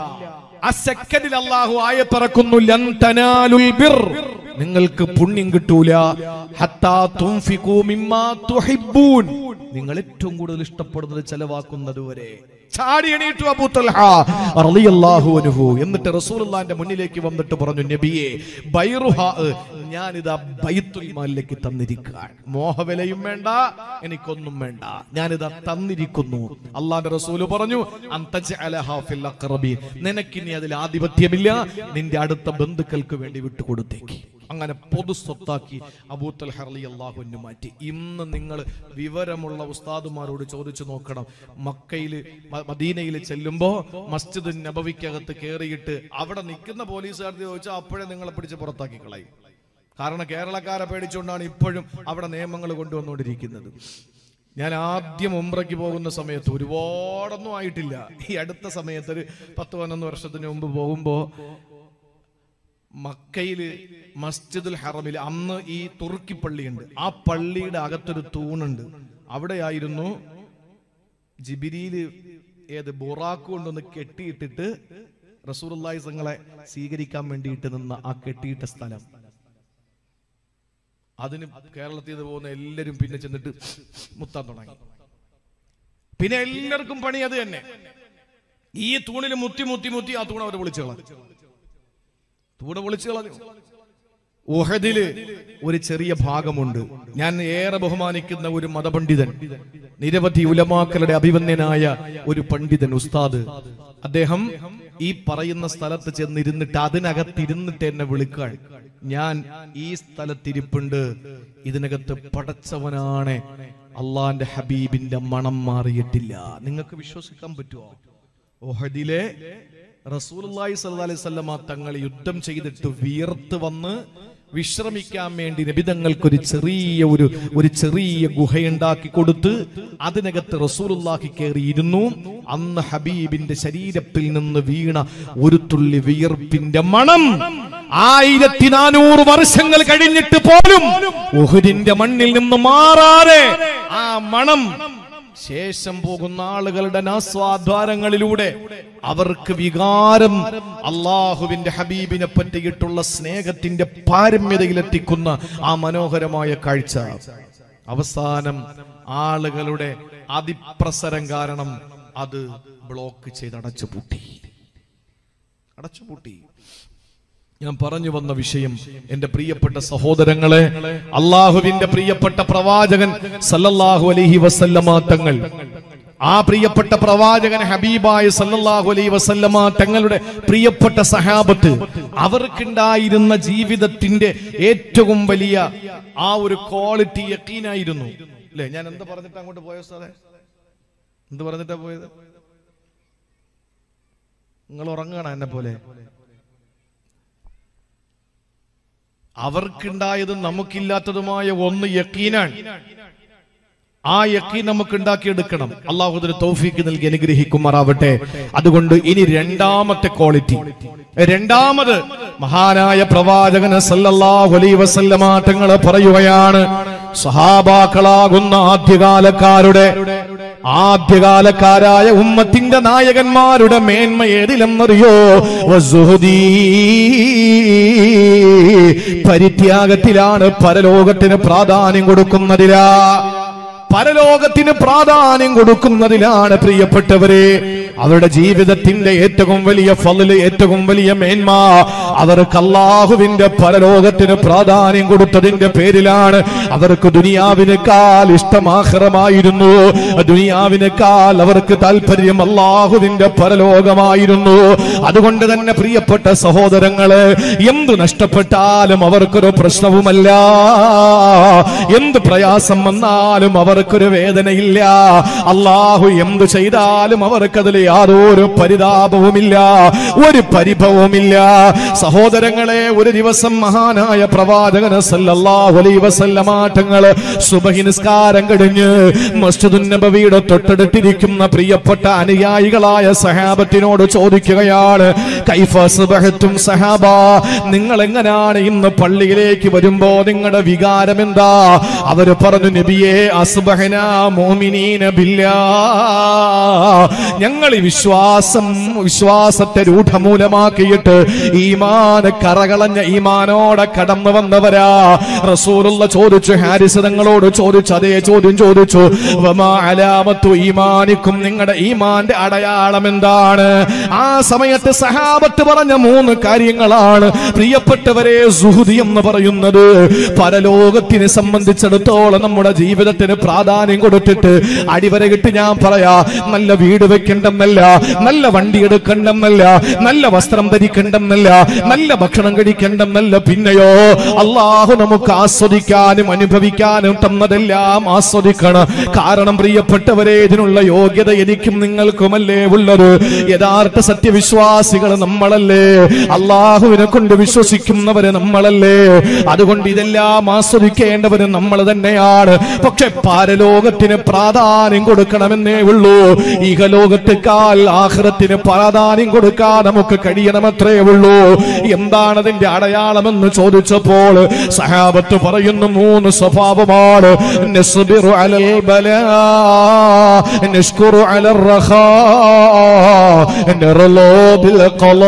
ആ സെക്കൻഡിൽ അള്ളാഹു ആയത്തിറക്കുന്നു ലൻ തനാലുൽ ബിർ നിങ്ങൾക്ക് പുണ്യം കിട്ടൂല ഹത്താ തുൻഫിഖൂ മിമ്മാ തുഹിബ്ബൂൻ നിങ്ങൾ ഏറ്റവും കൂടുതൽ ഇഷ്ടപ്പെടുന്നത് ചെലവാക്കുന്നത് വരെ ചാടി എണീറ്റു അബൂ തൽഹ റളിയല്ലാഹു അൻഹു എന്നിട്ട് റസൂലുള്ളാഹിന്റെ മുന്നിലേക്ക് വന്നിട്ട് പറഞ്ഞു നബിയെ ബൈറുഹാ ഞാനിതാ ബൈത്തുൽ മാലിലേക്ക് തന്നിരിക്കുകയാണ് മോഹവിലയും വേണ്ട എനിക്കൊന്നും വേണ്ട ഞാനിതാ തന്നിരിക്കുന്നു അള്ളാന്റെ റസൂല് പറഞ്ഞു അന്തജ്അലഹാ ഫിൽ അഖ്റബീൻ നിനക്കിനി അതിൽ ആധിപത്യമില്ല നിന്റെ അടുത്ത ബന്ധുക്കൾക്ക് വേണ്ടി വിട്ടുകൊടുത്തേക്ക് അങ്ങനെ പൊതു സ്വത്താക്കി അബൂത്തൽ ഹർലി അള്ളാഹുവിന് മാറ്റി ഇന്ന് നിങ്ങൾ വിവരമുള്ള ഉസ്താദുമാരോട് ചോദിച്ചു നോക്കണം മക്കയിൽ മദീനയിൽ ചെല്ലുമ്പോ മസ്ജിദ് നബവിക്കകത്ത് കയറിയിട്ട് അവിടെ നിൽക്കുന്ന പോലീസുകാർ ചോദിച്ചാൽ അപ്പോഴേ നിങ്ങളെ പിടിച്ച് പുറത്താക്കി കളയും കാരണം കേരളക്കാരെ പേടിച്ചുകൊണ്ടാണ് ഇപ്പോഴും അവിടെ നിയമങ്ങൾ കൊണ്ടുവന്നുകൊണ്ടിരിക്കുന്നത് ഞാൻ ആദ്യം ഉംറയ്ക്ക് പോകുന്ന സമയത്ത് ഒരുപാടൊന്നും ആയിട്ടില്ല ഈ അടുത്ത സമയത്ത് ഒരു പത്ത് പതിനൊന്ന് വർഷത്തിന് മുമ്പ് പോകുമ്പോ മക്കയില് മസ്ജിദുൽ ഹറമിൽ അന്ന് ഈ തുർക്കി പള്ളിയുണ്ട് ആ പള്ളിയുടെ അകത്തൊരു തൂണുണ്ട് അവിടെയായിരുന്നു ജിബിരിയില് ഏത് ബൊറാക്ക് കൊണ്ടൊന്ന് കെട്ടിയിട്ടിട്ട് റസൂറുല്ലായി തങ്ങളെ സ്വീകരിക്കാൻ വേണ്ടിയിട്ട് നിന്ന ആ കെട്ടിയിട്ട സ്ഥലം അതിന് കേരളത്തിൽ നിന്ന് പോകുന്ന എല്ലാരും പിന്നെ ചെന്നിട്ട് മുത്താൻ തുടങ്ങി പിന്നെ എല്ലാവർക്കും പണി അത് തന്നെ ഈ തൂണിൽ മുത്തി മുത്തി മുത്തി ആ തൂണ് അവർ വിളിച്ചു കളഞ്ഞു തൂണ് വിളിച്ചു കളഞ്ഞു ഉഹദില് ഒരു ചെറിയ ഭാഗമുണ്ട് ഞാൻ ഏറെ ബഹുമാനിക്കുന്ന ഒരു മതപണ്ഡിതൻ നിരവധി ഉലമാക്കളുടെ അഭിവന്യനായ ഒരു പണ്ഡിതൻ ഉസ്താദ് അദ്ദേഹം ഈ പറയുന്ന സ്ഥലത്ത് ചെന്നിരുന്നിട്ട് അതിനകത്തിരുന്നിട്ട് എന്നെ വിളിക്കാൻ ഞാൻ ഈ സ്ഥലത്തിരിപ്പുണ്ട് ഇതിനകത്ത് പടച്ചവനാണ് അള്ളാന്റെ ഹബീബിന്റെ മണം മാറിയിട്ടില്ല നിങ്ങൾക്ക് വിശ്വസിക്കാൻ പറ്റുമോ ഓഹദിലെ റസൂലുള്ളാഹി സ്വല്ലല്ലാഹി അലൈഹി വസല്ലമ തങ്ങൾ യുദ്ധം ചെയ്തിട്ട് വിയർത്ത് വന്ന് വിശ്രമിക്കാൻ വേണ്ടി നബിതങ്ങൾക്കൊരു ചെറിയ ഒരു ഒരു ചെറിയ ഗുഹയുണ്ടാക്കി കൊടുത്ത് അതിനകത്ത് റസൂലുള്ളാഹി കയറിയിരുന്നു അന്ന് ഹബീബിന്റെ ശരീരത്തിൽ നിന്ന് വീണ ഒരു തുള്ളി വിയർപ്പിന്റെ മണം ആയിരത്തി നാനൂറ് വർഷങ്ങൾ കഴിഞ്ഞിട്ട് പോലും ഉഹുദിന്റെ മണ്ണിൽ നിന്ന് മാറാതെ ആ മണം ശേഷം പോകുന്ന ആളുകളുടെ നാസ്വാദ്വാരങ്ങളിലൂടെ അവർക്ക് വികാരം അള്ളാഹുവിന്റെ ഹബീബിനെ പറ്റിയിട്ടുള്ള സ്നേഹത്തിന്റെ പാരമ്യതയിലെത്തിക്കുന്ന ആ മനോഹരമായ കാഴ്ച അവസാനം ആളുകളുടെ അതിപ്രസരം കാരണം അത് ബ്ലോക്ക് ചെയ്ത് അടച്ചുപൂട്ടി അടച്ചുപൂട്ടി ഞാൻ പറഞ്ഞു വന്ന വിഷയം എന്റെ പ്രിയപ്പെട്ട സഹോദരങ്ങളെ അള്ളാഹുവിന്റെ പ്രിയപ്പെട്ട പ്രവാചകൻ സല്ലല്ലാഹു അലൈഹി വസല്ലമ തങ്ങൾ ആ പ്രിയപ്പെട്ട പ്രവാചകൻ ഹബീബായ സല്ലല്ലാഹു അലൈഹി വസല്ലമ തങ്ങളുടെ പ്രിയപ്പെട്ട സഹാബത്ത് അവർക്കുണ്ടായിരുന്ന ജീവിതത്തിന്റെ ഏറ്റവും വലിയ ആ ഒരു ക്വാളിറ്റി യക്കീനായിരുന്നു അല്ലേ ഞാൻ എന്ത് പറഞ്ഞിട്ട് അങ്ങോട്ട് പോയ സാറേ എന്ത് പറഞ്ഞിട്ടാ പോയത് നിങ്ങൾ ഉറങ്ങണം എന്നെ പോലെ അവർക്കുണ്ടായതും നമുക്കില്ലാത്തതുമായ ഒന്ന് യക്കീനാണ് ആ യക്കീൻ നമുക്ക് ഉണ്ടാക്കിയെടുക്കണം അള്ളാഹുദിന് തൗഫീക്ക് നൽകി അനുഗ്രഹിക്കുമാറാവട്ടെ അതുകൊണ്ട് ഇനി രണ്ടാമത്തെ ക്വാളിറ്റി രണ്ടാമത് മഹാനായ പ്രവാചകന് സല്ലല്ലാഹു അലൈഹി വസല്ലമ തങ്ങൾ പറയുകയാണ് സഹാബാക്കളാകുന്ന ആദ്യകാലക്കാരുടെ ആദ്യകാലക്കാരായ ഉമ്മത്തിന്റെ നായകന്മാരുടെ മേന്മ ഏതിലെന്നറിയോ വസുഹുദീ പരിത്യാഗത്തിലാണ് പരലോകത്തിന് പ്രാധാന്യം കൊടുക്കുന്നതിലാ പരലോകത്തിന് പ്രാധാന്യം കൊടുക്കുന്നതിലാണ് പ്രിയപ്പെട്ടവരെ അവരുടെ ജീവിതത്തിന്റെ ഏറ്റവും വലിയ ഫലില് ഏറ്റവും വലിയ മേന്മ അവർക്ക് അള്ളാഹുവിന്റെ പരലോകത്തിന് പ്രാധാന്യം കൊടുത്തതിന്റെ പേരിലാണ് അവർക്ക് ദുനിയാവിനേക്കാൾ ഇഷ്ടമാഹ്റമായിരുന്നു ദുനിയാവിനേക്കാൾ അവർക്ക് താല്പര്യം അള്ളാഹുവിന്റെ പരലോകമായിരുന്നു അതുകൊണ്ട് തന്നെ പ്രിയപ്പെട്ട സഹോദരങ്ങള് എന്തു നഷ്ടപ്പെട്ടാലും അവർക്കൊരു പ്രശ്നവുമല്ല എന്ത് പ്രയാസം വന്നാലും അവർക്കൊരു വേദനയില്ല അള്ളാഹു എന്തു ചെയ്താലും അവർക്കതിൽ യാതൊരു പരിതാപവുമില്ല ഒരു പരിഭവവുമില്ല സഹോദരങ്ങളെ ഒരു ദിവസം മഹാനായ പ്രവാചകന് സല്ലല്ലാഹു അലൈഹി വസല്ലമ തങ്ങള് സുബഹി നിസ്കാരം കഴിഞ്ഞ് മസ്ജിദുൻ നബവിയുടെ തൊട്ടടുത്തിരിക്കുന്ന പ്രിയപ്പെട്ട അനുയായികളായ സഹാബത്തിനോട് ചോദിക്കുകയാണ് കൈഫ സുബഹത്തും സഹാബ നിങ്ങൾ എങ്ങനെയാണ് ഇന്ന് പള്ളിയിലേക്ക് വരുമ്പോ നിങ്ങളുടെ വികാരം എന്താ അവര് പറഞ്ഞു നബിയെ അസുബഹന മോമിനീന ബില്ലാ ഞങ്ങൾ ഈ വിശ്വാസം വിശ്വാസത്തെ രൂഢമൂലമാക്കിയിട്ട് ഈമാന കറകളഞ്ഞ ഈമാനോടെ കടന്നു വന്നവരാ റസൂലുള്ള ചോദിച്ചു ഹാരിസ് തങ്ങളോട് ചോദിച്ചു അതേ ചോദ്യം ചോദിച്ചു വമാ അലാമത്തു ഈമാനിക്കും നിങ്ങളുടെ ഈമാന്റെ അടയാളം എന്താണ് ആ സമയത്ത് സഹാബത്ത് പറഞ്ഞ മൂന്ന് കാര്യങ്ങളാണ് പ്രിയപ്പെട്ടവരെ സുഹുദി എന്ന് പറയുന്നത് പരലോകത്തിനെ സംബന്ധിച്ചിടത്തോളം നമ്മുടെ ജീവിതത്തിന് പ്രാധാന്യം കൊടുത്തിട്ട് അടിവരകിട്ട് ഞാൻ പറയാ നല്ല വീട് വെക്കണ്ടെന്നല്ല നല്ല വണ്ടി എടുക്കണ്ടെന്നല്ല നല്ല വസ്ത്രം ധരിക്കണ്ടെന്നല്ല നല്ല ഭക്ഷണം കഴിക്കണ്ടെന്നല്ല പിന്നെയോ അള്ളാഹു നമുക്ക് ആസ്വദിക്കാനും അനുഭവിക്കാനും തന്നതെല്ലാം ആസ്വദിക്കണം കാരണം പ്രിയപ്പെട്ടവരെ ഇതിനുള്ള യോഗ്യത എനിക്കും നിങ്ങൾക്കുമല്ലേ ഉള്ളത് യഥാർത്ഥ സത്യവിശ്വാസികൾ നമ്മളല്ലേ അള്ളാഹുവിനെ കൊണ്ട് വിശ്വസിക്കുന്നവര് നമ്മളല്ലേ അതുകൊണ്ട് ഇതെല്ലാം ആസ്വദിക്കേണ്ടവര് നമ്മൾ തന്നെയാണ് പക്ഷെ പാരലോകത്തിന് പ്രാധാന്യം കൊടുക്കണമെന്നേ ഉള്ളൂ ഈഹലോകത്തെക്കാൾ ആഹ്റത്തിന് പ്രാധാന്യം കൊടുക്കാൻ നമുക്ക് കഴിയണമത്രേ ഉള്ളൂ എന്താണ് അതിന്റെ അടയാളമെന്ന് ചോദിച്ചപ്പോൾ സഹാബത്ത് പറയുന്നു മൂന്ന് സ്വഭാവമാണ് നസ്ബിറു അലൽ ബലാ നഷ്കുറു അലർ റഖാ നർലോ ബിൽ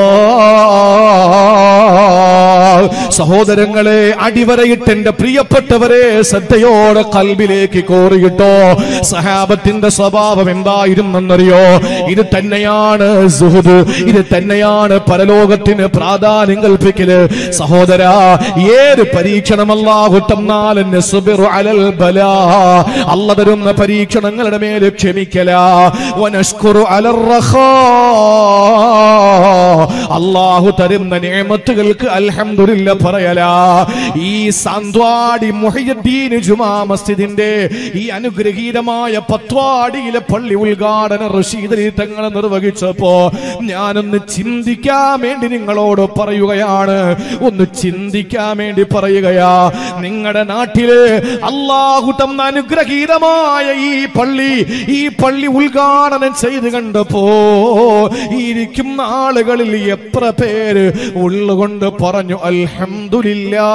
ഖലാ സഹോദരങ്ങളെ അടിവരയിട്ട് എന്റെ പ്രിയപ്പെട്ടവരെ ശ്രദ്ധയോടെ കൽബിലേക്ക് കോറിയിട്ടോ സഹാബത്തിന്റെ സ്വഭാവം എന്തായിരുന്നെന്നറിയോ ഇത് തന്നെയാണ് സുഹൃത് ഇത് തന്നെയാണ് പരലോകത്തിന് പ്രാധാന്യം കൽപ്പിക്കല് സഹോദര ഏത് പരീക്ഷണമല്ലാഹു തന്നാലും അലൽ ബലാ അല്ല തരുന്ന പരീക്ഷണങ്ങളുടെ മേല് ക്ഷമിക്കല വനഷ്കുറു അലർ റഖാ അള്ളാഹു തരുന്ന നിയമത്തുകൾക്ക് അൽഹംദുലില്ലാ അൽഹംദുലില്ല പറയലാ ഈ സാന്ത്വാടി മുഹയ്യദ്ദീൻ ജുമാ മസ്ജിദിന്റെ ഈ അനുഗ്രഹീതമായ പത്വാടിയിലെ പള്ളി ഉദ്ഘാടന റഷീദ് അലി തങ്ങൾ നിർവഹിച്ചപ്പോ ഞാനൊന്ന് ചിന്തിക്കാൻ വേണ്ടി നിങ്ങളോട് പറയുകയാണ് ഒന്ന് ചിന്തിക്കാൻ വേണ്ടി പറയുകയാ നിങ്ങളുടെ നാട്ടില് അള്ളാഹു തന്ന അനുഗ്രഹീതമായ ഈ പള്ളി ഈ പള്ളി ഉദ്ഘാടനം ചെയ്ത് കണ്ടപ്പോ ഈ ഇരിക്കുന്ന ആളുകളിൽ എത്ര പേര് ഉള്ളുകൊണ്ട് പറഞ്ഞു അൽഹംദുലില്ലാ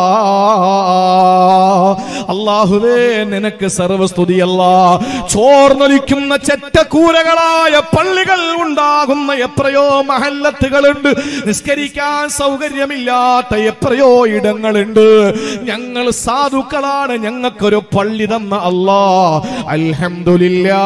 അള്ളാഹുവേ നിനക്ക് സർവസ്തുതിയല്ല ചോർന്നൊലിക്കുന്ന ചെറ്റക്കൂരകളായ പള്ളികൾ ഉണ്ടാകുന്ന എത്രയോ മഹല്ലത്തുകളുണ്ട് നിസ്കരിക്കാൻ സൗകര്യമില്ലാത്ത എത്രയോ ഇടങ്ങളുണ്ട് ഞങ്ങൾ സാധുക്കളാണ് ഞങ്ങൾക്കൊരു പള്ളി തന്ന അല്ലാ അൽഹംദുലില്ലാ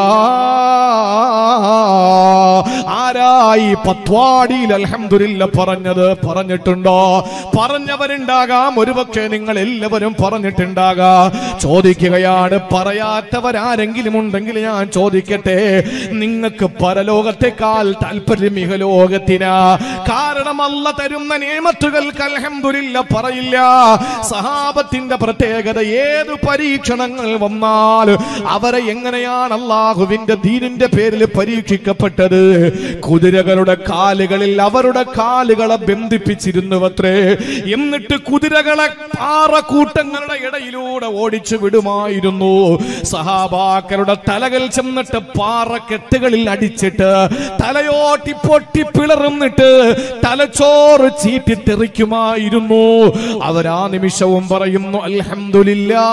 ആരായി പത്വാടിയിൽ അൽഹംദുലില്ല പറഞ്ഞത് പറഞ്ഞിട്ടുണ്ടോ പറഞ്ഞവരുണ്ടാകാം ഒരുപക്ഷെ നിങ്ങൾ എല്ലാവരും പറഞ്ഞിട്ടുണ്ടാകാം ചോദിക്കുകയാണ് പറയാത്തവരാരെങ്കിലും ഉണ്ടെങ്കിൽ ഞാൻ ചോദിക്കട്ടെ നിങ്ങൾക്ക് പരലോകത്തെക്കാൾ താല്പര്യം ഇഹലോകത്തിനാ കാരണം അല്ല തരുന്ന നിയമത്തുകൾക്ക് അൽഹംദുലില്ല പറയില്ല സഹാബത്തിന്റെ പ്രത്യേകത ഏത് പരീക്ഷണങ്ങൾ വന്നാൽ അവരെ എങ്ങനെയാണ് അള്ളാഹുവിന്റെ ദീനിന്റെ പേരിൽ പരീക്ഷിക്കപ്പെട്ടത് കുതിരകളുടെ കാലുകളിൽ അവരുടെ കാലുകളെ ബന്ധിപ്പിച്ചിരുന്നുവത്രേ എന്നിട്ട് കുതിരകളെ പാറക്കൂട്ടങ്ങളുടെ ഇടയിലൂടെ ഓടിച്ചു വിടുമായിരുന്നു സഹാബാക്കളുടെ തലകൾ ചെന്നിട്ട് പാറക്കെട്ടുകളിൽ അടിച്ചിട്ട് തലയോട്ടി പൊട്ടി പിളർന്നിട്ട് തലച്ചോറ് ചീറ്റിത്തെറിക്കുമായിരുന്നു അവരാ നിമിഷവും പറയുന്നു അൽഹംദുലില്ലാ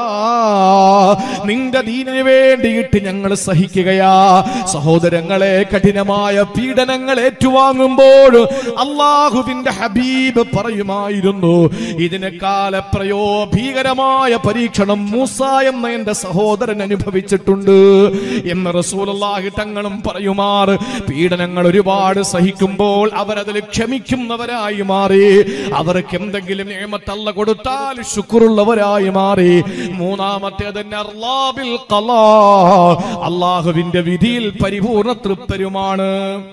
നിന്റെ ദീനിന് വേണ്ടിയിട്ട് ഞങ്ങൾ സഹിക്കുകയാ സഹോദരങ്ങളെ കഠിനമായ പീഡനങ്ങൾ ഏറ്റുവാങ്ങുമ്പോൾ അള്ളാഹുവിന്റെ ഹബീബ് പറയുമായിരുന്നു ഇതിനേക്കാൾ എത്രയോ ഭീകരമായ പരീക്ഷണം മൂസ എന്ന എന്റെ സഹോദരൻ അനുഭവിച്ചിട്ടുണ്ട് എന്ന് റസൂലുള്ളാഹി തങ്ങളും പറയുമാർ പീഡനങ്ങൾ ഒരുപാട് സഹിക്കുമ്പോൾ അവരതിൽ ക്ഷമിക്കുന്നവരായി മാറി അവർക്ക് എന്തെങ്കിലും നിയമത്തല്ല കൊടുത്താൽ ശുക്രുള്ളവരായി മാറി മൂന്നാമത്തേത് അർലാബിൽ ഖലാ. അള്ളാഹുവിന്റെ വിധിയിൽ പരിപൂർണ തൃപ്തരുമാണ്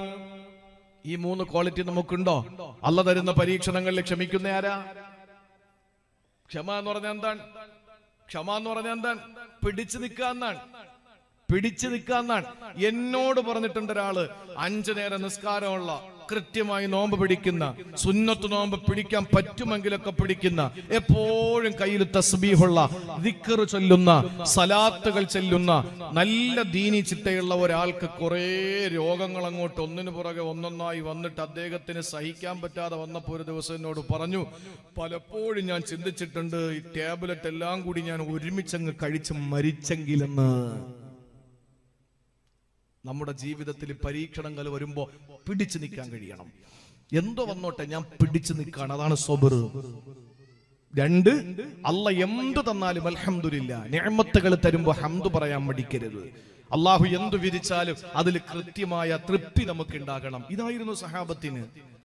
ഈ മൂന്ന് ക്വാളിറ്റി നമുക്കുണ്ടോ അല്ല തരുന്ന പരീക്ഷണങ്ങളിൽ ക്ഷമിക്കുന്ന ആരാ ക്ഷമ എന്ന് പറഞ്ഞാൽ എന്താണ് ക്ഷമ എന്ന് പറഞ്ഞാൽ എന്താണ് പിടിച്ചു നിൽക്കുക എന്നാണ് പിടിച്ചു നിൽക്കുക എന്നാണ് എന്നോട് പറഞ്ഞിട്ടുണ്ട് ഒരാള് അഞ്ചു നേരം നിസ്കാരമുള്ള കൃത്യമായി നോമ്പ് പിടിക്കുന്ന സുന്നത്ത് നോമ്പ് പിടിക്കാൻ പറ്റുമെങ്കിലൊക്കെ പിടിക്കുന്ന എപ്പോഴും കയ്യിൽ തസ്ബീഹുള്ള ദിക്കറ് ചൊല്ലുന്ന സലാത്തുകൾ ചെല്ലുന്ന നല്ല ദീനി ചിട്ടയുള്ള ഒരാൾക്ക് കുറേ രോഗങ്ങൾ അങ്ങോട്ട് ഒന്നിനു പുറകെ ഒന്നൊന്നായി വന്നിട്ട് അദ്ദേഹത്തിന് സഹിക്കാൻ പറ്റാതെ വന്നപ്പോൾ ഒരു ദിവസം എന്നോട് പറഞ്ഞു പലപ്പോഴും ഞാൻ ചിന്തിച്ചിട്ടുണ്ട് ഈ ടാബ്ലറ്റ് എല്ലാം കൂടി ഞാൻ ഒരുമിച്ചങ്ങ് കഴിച്ച് മരിച്ചെങ്കിലെന്ന് നമ്മുടെ ജീവിതത്തിൽ പരീക്ഷണങ്ങൾ വരുമ്പോ പിടിച്ചു നിൽക്കാൻ കഴിയണം എന്തോ വന്നോട്ടെ ഞാൻ പിടിച്ചു നിൽക്കാണ് അതാണ് സൊബർ രണ്ട് അല്ല എന്ത് തന്നാലും അൽഹംദുലില്ല നിഅമത്തുകൾ തരുമ്പോ ഹംദ് പറയാൻ മടിക്കരുത് അള്ളാഹു എന്തു വിരിച്ചാലും അതിൽ കൃത്യമായ തൃപ്തി നമുക്ക് ഉണ്ടാകണം ഇതായിരുന്നു സഹാബത്തിന്